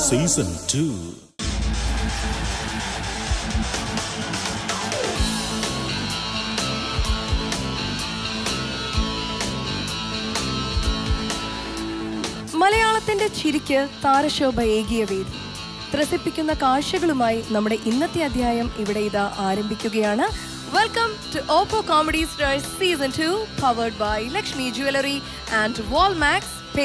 Season two മലയാളത്തിന്റെ ചിരിക്ക് താരശോഭ ഏകിയ വേദി ത്രസിപ്പിക്കുന്ന കാഴ്ചകളുമായി നമ്മുടെ ഇന്നത്തെ അധ്യായം ഇവിടെ ഇതാ ആരംഭിക്കുകയാണ് welcome to Oppo comedy stars season two powered by Lakshmi jewellery and Walmax pay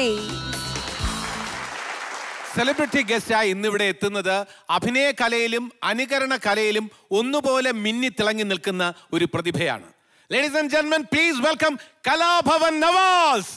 celebrity ഗസ്റ്റായി ഇന്നിവിടെ എത്തുന്നത് അഭിനയ കലയിലും അനുകരണ കലയിലും ഒന്നുപോലെ മിന്നി തിളങ്ങി നിൽക്കുന്ന ഒരു പ്രതിഭയാണ് ladies and gentlemen please welcome Kalabhavan Navas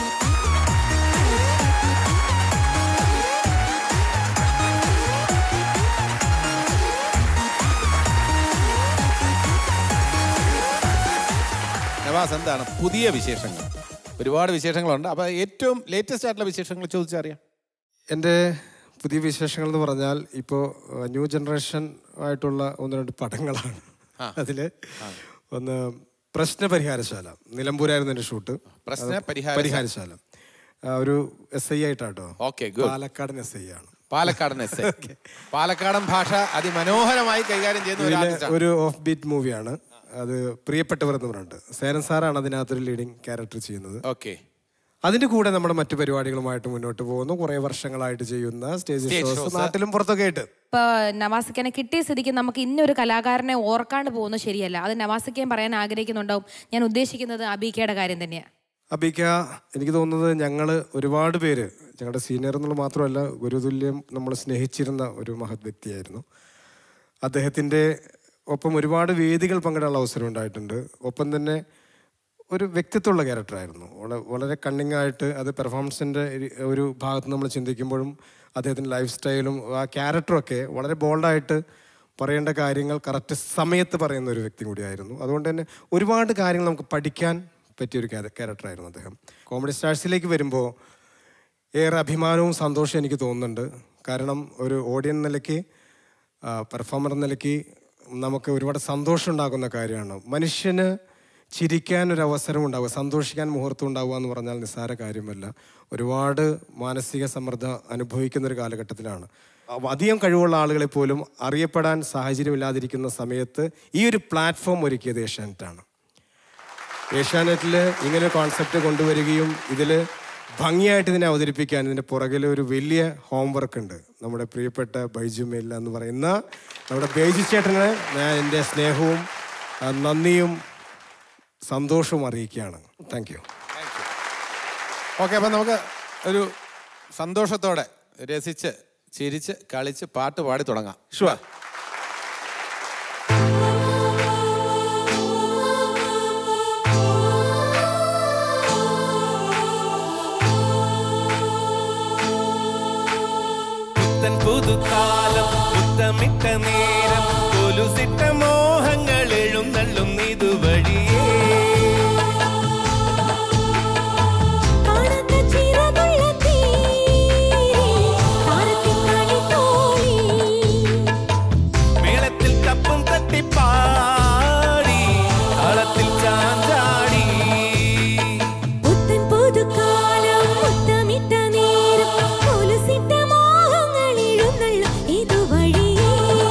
Navas എന്താണ് പുതിയ വിശേഷങ്ങൾ ഒരുപാട് വിശേഷങ്ങളുണ്ട് അപ്പൊ ഏറ്റവും ലേറ്റസ്റ്റ് ആയിട്ടുള്ള വിശേഷങ്ങൾ ചോദിച്ചറിയാം എൻ്റെ പുതിയ വിശേഷങ്ങൾ എന്ന് പറഞ്ഞാൽ ഇപ്പോൾ ന്യൂ ജനറേഷൻ ആയിട്ടുള്ള ഒന്ന് രണ്ട് പടങ്ങളാണ് അതിൽ ഒന്ന് പ്രശ്ന പരിഹാരശാല നിലമ്പൂരായിരുന്നു എൻ്റെ ഷൂട്ട് പ്രശ്ന അത് പരിഹാരശാല. പരിഹാരശാല ആ, ഒരു എസ് ഐ ആയിട്ടാട്ടോ Okay, good. പാലക്കാടൻ എസ് ഐ ആണ് പാലക്കാടൻ എസ് പാലക്കാടൻ ഭാഷ അതിമനോഹരമായി കൈകാര്യം ചെയ്യുന്ന ഒരു ഇതിലെ artist ആണ്. ഒരു ഓഫ് ബീറ്റ് മൂവിയാണ് അത് പ്രിയപ്പെട്ടവർ എന്ന് പറഞ്ഞിട്ട് സേരൻ സാറാണ് അതിനകത്തൊരു ലീഡിങ് ക്യാരക്ടർ ചെയ്യുന്നത് ഓക്കെ അതിന്റെ കൂടെ നമ്മുടെ മറ്റു പരിപാടികളുമായിട്ട് മുന്നോട്ട് പോകുന്നു കുറെ വർഷങ്ങളായിട്ട് ചെയ്യുന്ന സ്റ്റേജ് Stage ഷോസ് shows. നാട്ടിലും പുറത്തൊക്കെ ആയിട്ട് ഇപ്പൊ നവാസിക്കനെ കിട്ടിയ സ്ഥിതിക്ക് നമുക്ക് ഇന്നൊരു കലാകാരനെ ഓർക്കാണ്ട് പോകുന്നത് ശരിയല്ല അത് നവാസിക്കയും പറയാൻ ആഗ്രഹിക്കുന്നുണ്ടാവും ഞാൻ ഉദ്ദേശിക്കുന്നത് അബീക്കയുടെ കാര്യം തന്നെയാണ് അബിക്ക എനിക്ക് തോന്നുന്നത് ഞങ്ങൾ ഒരുപാട് പേര് ഞങ്ങളുടെ സീനിയർ എന്നുള്ള മാത്രമല്ല ഗുരുതുല്യം നമ്മൾ സ്നേഹിച്ചിരുന്ന ഒരു മഹത് വ്യക്തിയായിരുന്നു അദ്ദേഹത്തിൻ്റെ ഒപ്പം ഒരുപാട് വേദികൾ പങ്കിടാനുള്ള അവസരം ഉണ്ടായിട്ടുണ്ട് ഒപ്പം തന്നെ ഒരു വ്യക്തിത്വമുള്ള ക്യാരക്ടറായിരുന്നു വള- വളരെ കണ്ണിങ് ആയിട്ട് അത് പെർഫോമൻസിൻ്റെ ഒരു ഭാഗത്ത് നമ്മൾ ചിന്തിക്കുമ്പോഴും അദ്ദേഹത്തിൻ്റെ ലൈഫ് സ്റ്റൈലും ആ ക്യാരക്ടറൊക്കെ വളരെ ബോൾഡായിട്ട് പറയേണ്ട കാര്യങ്ങൾ കറക്റ്റ് സമയത്ത് പറയുന്ന ഒരു വ്യക്തി കൂടിയായിരുന്നു അതുകൊണ്ട് തന്നെ ഒരുപാട് കാര്യങ്ങൾ നമുക്ക് പഠിക്കാൻ പറ്റിയ ഒരു ക്യാരക്ടറായിരുന്നു അദ്ദേഹം കോമഡി സ്റ്റാർസിലേക്ക് വരുമ്പോൾ ഏറെ അഭിമാനവും സന്തോഷവും എനിക്ക് തോന്നുന്നുണ്ട് കാരണം ഒരു ഓഡിയൻ നിലയ്ക്ക് പെർഫോമർ നിലയ്ക്ക് നമുക്ക് ഒരുപാട് സന്തോഷം ഉണ്ടാകുന്ന കാര്യമാണ് മനുഷ്യന് ചിരിക്കാൻ ഒരു അവസരം ഉണ്ടാവുക സന്തോഷിക്കാൻ മുഹൂർത്തം ഉണ്ടാവുക എന്ന് പറഞ്ഞാൽ നിസ്സാര കാര്യമല്ല ഒരുപാട് മാനസിക സമ്മർദ്ദം അനുഭവിക്കുന്ന ഒരു കാലഘട്ടത്തിലാണ് അപ്പൊ അധികം കഴിവുള്ള ആളുകളെ പോലും അറിയപ്പെടാൻ സാഹചര്യമില്ലാതിരിക്കുന്ന സമയത്ത് ഈ ഒരു പ്ലാറ്റ്ഫോം ഒരുക്കിയത് ഏഷ്യാനെറ്റാണ് ഏഷ്യാനെറ്റിൽ ഇങ്ങനെ കോൺസെപ്റ്റ് കൊണ്ടുവരികയും ഇതിൽ ഭംഗിയായിട്ട് ഇതിനെ അവതരിപ്പിക്കാൻ ഇതിൻ്റെ പുറകിൽ ഒരു വലിയ ഹോംവർക്ക് ഉണ്ട് നമ്മുടെ പ്രിയപ്പെട്ട ബൈജു മെല്ല എന്ന് പറയുന്ന നമ്മുടെ ബൈജു ചേട്ടന് ഞാൻ എൻ്റെ സ്നേഹവും ആ, നന്ദിയും സന്തോഷവും അറിയിക്കുകയാണ് താങ്ക് യു ഓക്കെ അപ്പൊ നമുക്ക് ഒരു സന്തോഷത്തോടെ രസിച്ച് ചിരിച്ച് കളിച്ച് പാട്ട് പാടി തുടങ്ങാം ഷുവർ പുത്തൻ പുതുക്കാലം പുത്തമിട്ട നേരം കൊലുസിട്ട മോഹങ്ങൾ എഴുന്നള്ളും ഇതുവഴിയേ കാണാത്ത ചിറകുള്ള തീരെ താരത്തിൻ കളിത്തോളി മേളത്തിൽ കപ്പും തട്ടിപ്പാടി താളത്തിൽ ചാഞ്ചാടി പുത്തൻ പുതുക്കാലം മുത്തമിട്ട നേരം കൊലുസിട്ട മോഹങ്ങൾ എഴുന്നള്ളും ഇതുവഴിയേ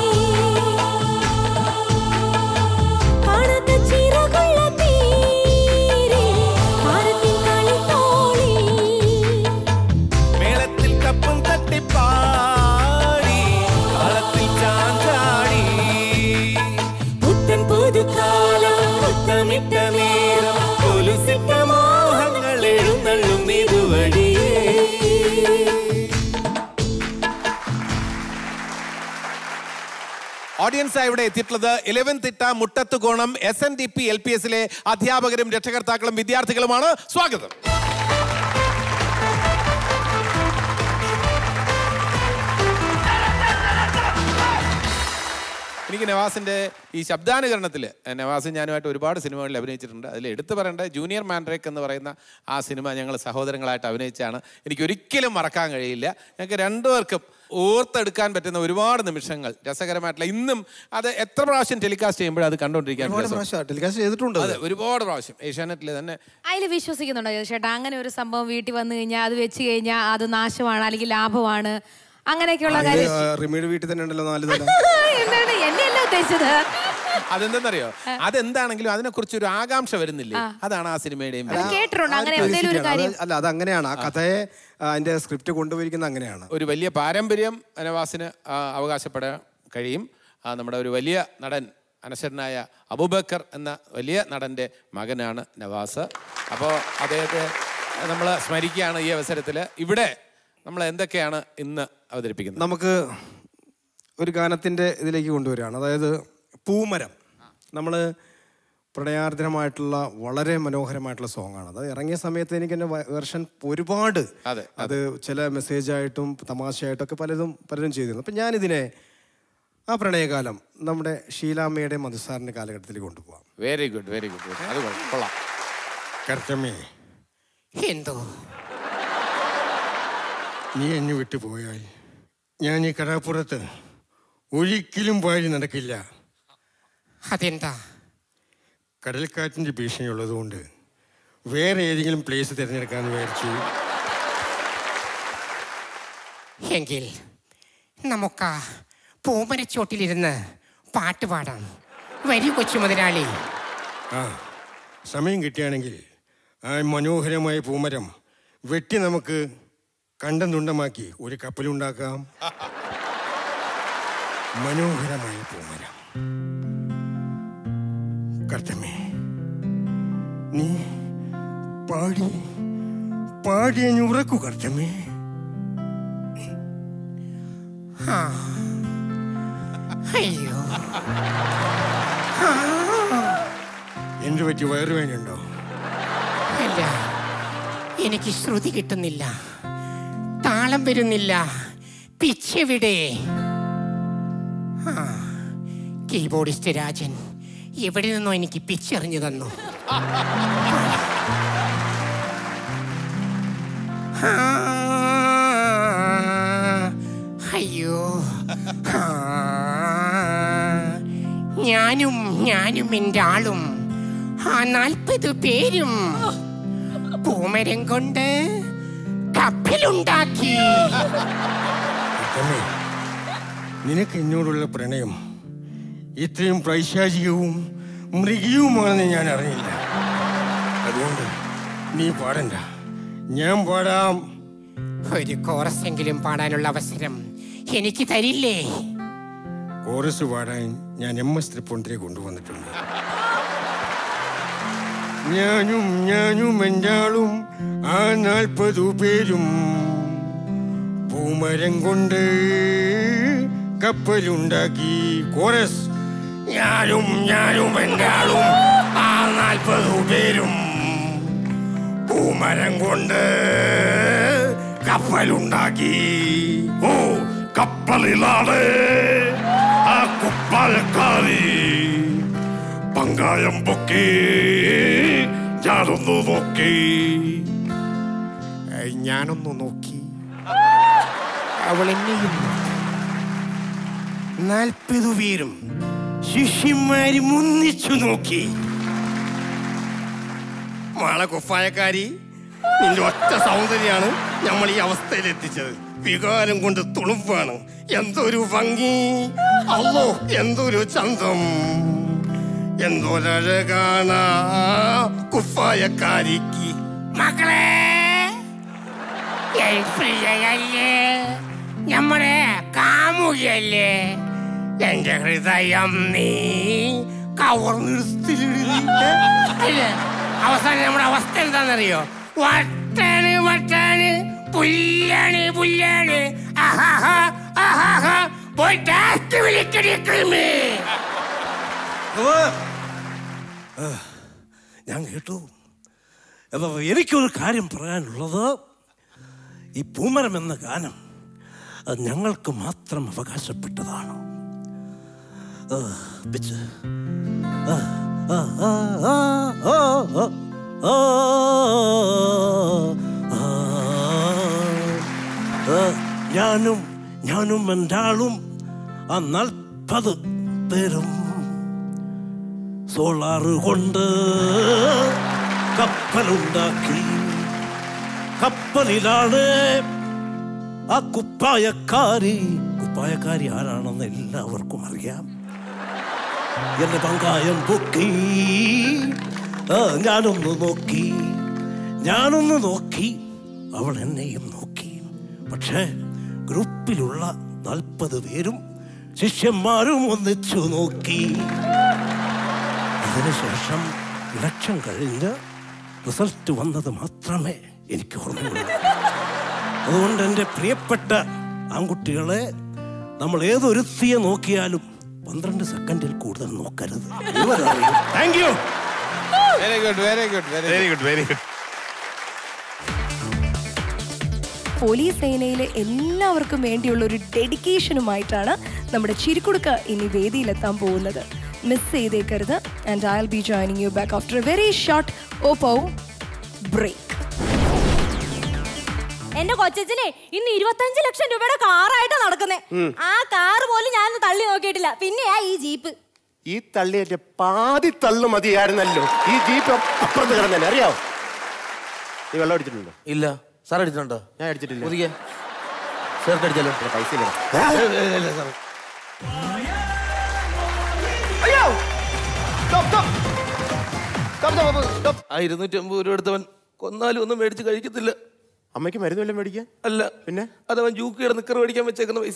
കാണാത്ത ചിറകുള്ള തീരെ താരത്തിൻ കളിത്തോളി മേളത്തിൽ കപ്പും തട്ടിപ്പാടി താളത്തിൽ ചാഞ്ചാടി പുത്തൻ പുതുക്കാലം മുത്തമിട്ട നേരം കൊലുസിട്ട മോഹങ്ങൾ എഴുന്നള്ളും ഇതുവഴിയേ ഓഡിയൻസ് ഇവിടെ എത്തിയിട്ടുള്ളത് Elavumthitta Muttathukonam S N D P L P എസിലെ അധ്യാപകരും രക്ഷകർത്താക്കളും വിദ്യാർത്ഥികളുമാണ് സ്വാഗതം എനിക്ക് നവാസിന്റെ ഈ ശബ്ദാനുകരണത്തിൽ നവാസും ഞാനുമായിട്ട് ഒരുപാട് സിനിമകളിൽ അഭിനയിച്ചിട്ടുണ്ട് അതിൽ എടുത്തു പറയേണ്ട ജൂനിയർ മാൻഡ്രേക്ക് എന്ന് പറയുന്ന ആ സിനിമ ഞങ്ങൾ സഹോദരങ്ങളായിട്ട് അഭിനയിച്ചാണ് എനിക്ക് ഒരിക്കലും മറക്കാൻ കഴിയില്ല ഞങ്ങൾക്ക് രണ്ടുപേർക്കും ഓർത്തെടുക്കാൻ പറ്റുന്ന ഒരുപാട് നിമിഷങ്ങൾ രസകരമായിട്ടുള്ള ഇന്നും അത് എത്ര പ്രാവശ്യം ടെലികാസ്റ്റ് ചെയ്യുമ്പോഴും അത് കണ്ടുകൊണ്ടിരിക്കാൻ ഒരുപാട് രസം. പ്രാവശ്യം ടെലികാസ്റ്റ് ചെയ്തിട്ടുണ്ട് അതെ ഒരുപാട് പ്രാവശ്യം ഏഷ്യാനെറ്റിൽ തന്നെ അതിൽ വിശ്വസിക്കുന്നുണ്ടോ ചേട്ടാ അങ്ങനെ ഒരു സംഭവം വീട്ടിൽ വന്നു കഴിഞ്ഞാൽ അത് വെച്ച് കഴിഞ്ഞാൽ അത് നാശമാണ് അല്ലെങ്കിൽ ലാഭമാണ് അങ്ങനെയൊക്കെയുള്ള ഇത്, കാര്യം ആ, റിമിയുടെ വീട്ടിൽ തന്നെ ഉണ്ടല്ലോ നാല് തല എന്താണ് എന്നെയല്ല ഉദ്ദേശിച്ചത് അതെന്തെന്നറിയോ അതെന്താണെങ്കിലും അതിനെക്കുറിച്ച് ഒരു ആകാംക്ഷ വരുന്നില്ലേ അതാണ് ആ സിനിമയുടെയും അത് കേട്ടിട്ടുണ്ടോ അങ്ങനെ എന്തെങ്കിലും ഒരു അത് കാര്യം അല്ല അത് അങ്ങനെയാണ് ആ കഥയെ ആ, അതിന്റെ സ്ക്രിപ്റ്റ് കൊണ്ടുപോയിരിക്കുന്നത് അങ്ങനെയാണ് ഒരു വലിയ പാരമ്പര്യം നവാസിന് ആ, അവകാശപ്പെടാൻ കഴിയും ആ, നമ്മുടെ ഒരു വലിയ നടൻ അനശ്വരനായ അബൂബക്കർ എന്ന വലിയ നടൻ്റെ മകനാണ് നവാസ് അപ്പോൾ അദ്ദേഹത്തെ നമ്മൾ സ്മരിക്കുകയാണ് ഈ അവസരത്തിൽ ഇവിടെ നമ്മൾ എന്തൊക്കെയാണ് ഇന്ന് അവതരിപ്പിക്കുന്നത് നമുക്ക് ഒരു ഗാനത്തിന്റെ ഇതിലേക്ക് കൊണ്ടുവരികയാണ് അതായത് പൂമരം നമ്മൾ പ്രണയാർദ്രമായിട്ടുള്ള വളരെ മനോഹരമായിട്ടുള്ള സോങ്ങാണ് അത് ഇറങ്ങിയ സമയത്ത് എനിക്ക് എൻ്റെ വെർഷൻ ഒരുപാട് അതെ, അത് ചില മെസ്സേജായിട്ടും തമാശയായിട്ടും ഒക്കെ പലതും പലരും ചെയ്തിരുന്നു അപ്പം ഞാനിതിനെ ആ പ്രണയകാലം നമ്മുടെ ഷീലാമ്മയുടെ മധുസാറിൻ്റെ കാലഘട്ടത്തിലേക്ക് കൊണ്ടുപോകാം വെരി ഗുഡ് വെരി ഗുഡ് അത് കൊള്ളാം, കൊള്ളാം കർത്തമ്മേ എന്തോ നീ എന്നെ വിട്ടു പോയാൽ ഞാൻ ഈ കടാപ്പുറത്ത് ഒരിക്കലും പാടി നടക്കില്ല അതെന്താ കടൽക്കാറ്റിൻ്റെ ഭീഷണി ഉള്ളതുകൊണ്ട് വേറെ ഏതെങ്കിലും പ്ലേസ് തിരഞ്ഞെടുക്കാമെന്ന് വിചാരിച്ചു എങ്കിൽ നമുക്ക് പൂമരച്ചോട്ടിലിരുന്ന് പാട്ട് പാടാം വരൂ കൊച്ചു മുതലാളി ആ സമയം കിട്ടുകയാണെങ്കിൽ ആ മനോഹരമായ പൂമരം വെട്ടി നമുക്ക് കണ്ടം തുണ്ടമാക്കി ഒരു കപ്പലുണ്ടാക്കാം മനോഹരമായ പൂമരം കർത്തമേ നീ പാടി പാടി എന്നെ ഉറക്കു കർത്തമേ അയ്യോ എന്ത് പറ്റി വയറുവേനുണ്ടോ അല്ല എനിക്ക് ശ്രുതി കിട്ടുന്നില്ല താളം വരുന്നില്ല പിച്ചെവിടെ ആ കീബോർഡിസ്റ്റ് രാജൻ എവിടെ നിന്നോ എനിക്ക് പിച്ചെറിഞ്ഞു തന്നു ആ, അയ്യോ ആ, ഞാനും ഞാനും എൻ്റെ ആളും ആ നാൽപ്പത് പേരും പൂമരം കൊണ്ട് കപ്പലുണ്ടാക്കി അമ്മേ, നിനക്ക് എന്നോടുള്ള പ്രണയം ഇത്രയും പൈശാചികവും മൃഗീയവുമാണെന്ന് ഞാൻ അറിയില്ല അതുകൊണ്ട് നീ പാടണ്ട ഞാൻ പാടാം ഒരു കോറസ് എങ്കിലും പാടാനുള്ള അവസരം എനിക്ക് തരില്ലേ കോറസ് പാടാൻ ഞാൻ എം എസ് തൃപ്പൂണിത്തിരെ കൊണ്ടുവന്നിട്ടുണ്ട് ഞാനും ഞാനും എൻ്റാളും ആ നാൽപ്പതു പേരും പൂമരം കൊണ്ട് കപ്പലുണ്ടാക്കി കോറസ് ഞാനും ഞാനും എൻ്റാളും ആ നാൽപ്പതു പേരും പൂമരം കൊണ്ട് കപ്പലുണ്ടാക്കി ഓ കപ്പലിലാണ് ആ കുപ്പായക്കാരി പങ്കായം പൊക്കി ഞാനൊന്നു നോക്കി ഞാനൊന്നു നോക്കി അവൾ എന്നെയും നാൽപ്പതു പേരും ശിഷ്യന്മാരും ഒന്നിച്ചു നോക്കി മാള കുപ്പായക്കാരി നിന്റെ ഒറ്റ സൗന്ദര്യാണ് നമ്മൾ ഈ അവസ്ഥയിൽ എത്തിച്ചത് വികാരം കൊണ്ട് തുളുമ്പാണ് എന്തൊരു ഭംഗി അല്ലോ എന്തൊരു ചന്തം എന്തൊരഴകാണ കുപ്പായക്കാരിക്ക് മക്കളെ എൻ പ്രിയയല്ലേ നമ്മുടെ കാമുകയല്ലേ എന്റെ ഹൃദയം നീ കവർന്നെടുത്തില്ലേ അവസാനം നമ്മുടെ അവസ്ഥ എന്താണെന്നറിയോ വട്ടാണ് വട്ടാണ് പുല്ലാണ് പുല്ലാണ് ആഹാഹാ, ആഹാഹാ. പോയി ടാസ്റ്റ് വിളിക്കടി ക്രിമി ഞാൻ കേട്ടു അപ്പൊ എനിക്കൊരു കാര്യം പറയാനുള്ളത് ഈ പൂമരം എന്ന ഗാനം അത് ഞങ്ങൾക്ക് മാത്രം അവകാശപ്പെട്ടതാണ് ആ, പിച്ച്. ആ, ആ, ആ, ആ, ആ, ആ, ആ, ആ, ആ. ഞാനും ഞാനും എൻ്റെ ആളും ആ നാൽപ്പത് പേരും സോളാറ് കൊണ്ട് കപ്പലുണ്ടാക്കി കപ്പലിലാണ് ആ കുപ്പായക്കാരി കുപ്പായക്കാരി ആരാണെന്ന് എല്ലാവർക്കും അറിയാം എന്റെ പങ്കായം പൊക്കി ആ, ഞാനൊന്ന് നോക്കി ഞാനൊന്ന് നോക്കി അവൾ എന്നെയും നോക്കി പക്ഷേ ഗ്രൂപ്പിലുള്ള നാൽപ്പത് പേരും ശിഷ്യന്മാരും ഒന്നിച്ചു നോക്കി അതിനുശേഷം ഇലക്ഷൻ കഴിഞ്ഞ് റിസൾട്ട് വന്നത് മാത്രമേ എനിക്ക് ഓർമ്മയുള്ളൂ അതുകൊണ്ട് എൻ്റെ പ്രിയപ്പെട്ട ആൺകുട്ടികളെ നമ്മൾ ഏതൊരുത്തിയെ നോക്കിയാലും പന്ത്രണ്ട് സെക്കൻഡിൽ കൂടുതൽ നോക്കരുത് thank you very good very good very good very good police സേനയിലെ എല്ലാവർക്കും വേണ്ടിയുള്ള ഒരു ഡെഡിക്കേഷനുമായിട്ടാണ് നമ്മുടെ ചിരിക്കുടുക്ക ഇനി വേദിയിലെത്താൻ പോകുന്നത് മിസ് ചെയ്തേക്കരുത് and I be joining you back after a very short Oppo break എന്റെ കൊച്ചനെ ഇന്ന് ഇരുപത്തഞ്ച് ലക്ഷം രൂപയുടെ കാറായിട്ടാ നടക്കുന്നേ ആ കാർ പോലും ഞാൻ തള്ളി നോക്കിയിട്ടില്ല പിന്നെയാ ഈ ജീപ്പ് ഈ തള്ളിയേറ്റ പാതി തള്ളു മതിയായിരുന്നല്ലോ ഈ ജീപ്പ് അപ്പുറത്ത് കിടന്നെ അറിയാവോ നീ വെള്ളം അടിച്ചിട്ടുണ്ടോ ഇല്ല സാർ അടിച്ചിട്ടുണ്ടോ ഞാൻ അടിച്ചിട്ടില്ല ഒതുക്കെ ചേർത്ത് അടിച്ചാലോ ഇവിടെ പൈസ ഇല്ല ആ ഇരുന്നൂറ്റി അമ്പത് രൂപ എടുത്തവൻ കൊന്നാലും ഒന്നും മേടിച്ച് കഴിക്കത്തില്ല അമ്മയ്ക്ക് മരുന്ന് വല്ലതും മേടിക്കാൻ അല്ല പിന്നെ അതവൻ ജൂക്കിയുടെ നിക്കർ മേടിക്കാൻ വെച്ചേക്കുന്ന പൈസ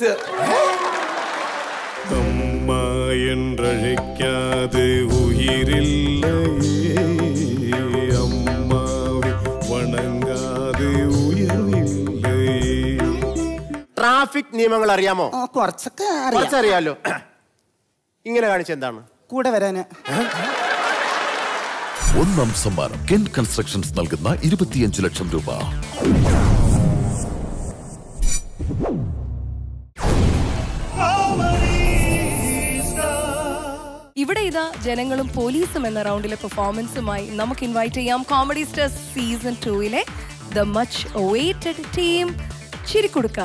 അമ്മ என்றழைக்காது உயிரில்லையே அம்மாவை வணங்காது உயிரில்லையே ട്രാഫിക് നിയമങ്ങൾ അറിയാമോ കുറച്ചൊക്കെ അറിയാം കുറച്ചറിയാലോ ഇങ്ങനെ കാണിച്ച എന്താണ് കൂടെ വരാന് ഒന്നാം സമ്മാനം കെൻ കൺസ്ട്രക്ഷൻസ് നൽകുന്ന ഇരുപത്തിയഞ്ച് ലക്ഷം രൂപ ഇവിടെ ഇതാ ജനങ്ങളും പോലീസും എന്ന റൗണ്ടിലെ പെർഫോമൻസുമായി നമുക്ക് ഇൻവൈറ്റ് ചെയ്യാം കോമഡി സ്റ്റാർ സീസൺ ടൂയിലെ ദ മച്ച് വെയിറ്റഡ് ടീം ചിരിക്കുടുക്ക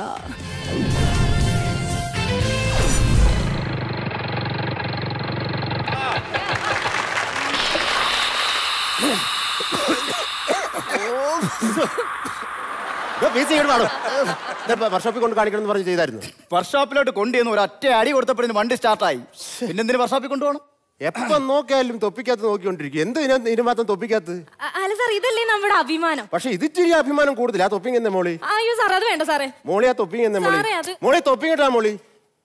വർഷോപ്പിൽ കൊണ്ട് കാണിക്കണം എന്ന് പറഞ്ഞ് ചെയ്തായിരുന്നു വർക്ക്ഷോപ്പിലോട്ട് കൊണ്ടുവന്ന് ഒരു ഒറ്റ അടി കൊടുത്തപ്പോഴേക്കും വണ്ടി സ്റ്റാർട്ടായി പിന്നെന്തിന് വർക്ക്ഷോപ്പിൽ കൊണ്ടുപോകണം എപ്പം നോക്കിയാലും തൊപ്പിക്കകത്ത് നോക്കിക്കൊണ്ടിരിക്കും എന്ത് ഇതിനകത്ത് ഇതിന് മാത്രം തൊപ്പിക്കകത്ത് അ- അല്ല സാർ ഇതല്ലേ നമ്മുടെ അഭിമാനം പക്ഷെ ഇത് ഇച്ചിരി അഭിമാനം കൂടുതൽ ആ തൊപ്പിങ് എന്താ മോളി അയ്യോ സാർ അത് വേണ്ട സാറേ മോളി ആ തൊപ്പിങ് എന്താ മോളി സാറേ, അത്- മോളി തൊപ്പിങ് ഇട്ടാ മോളി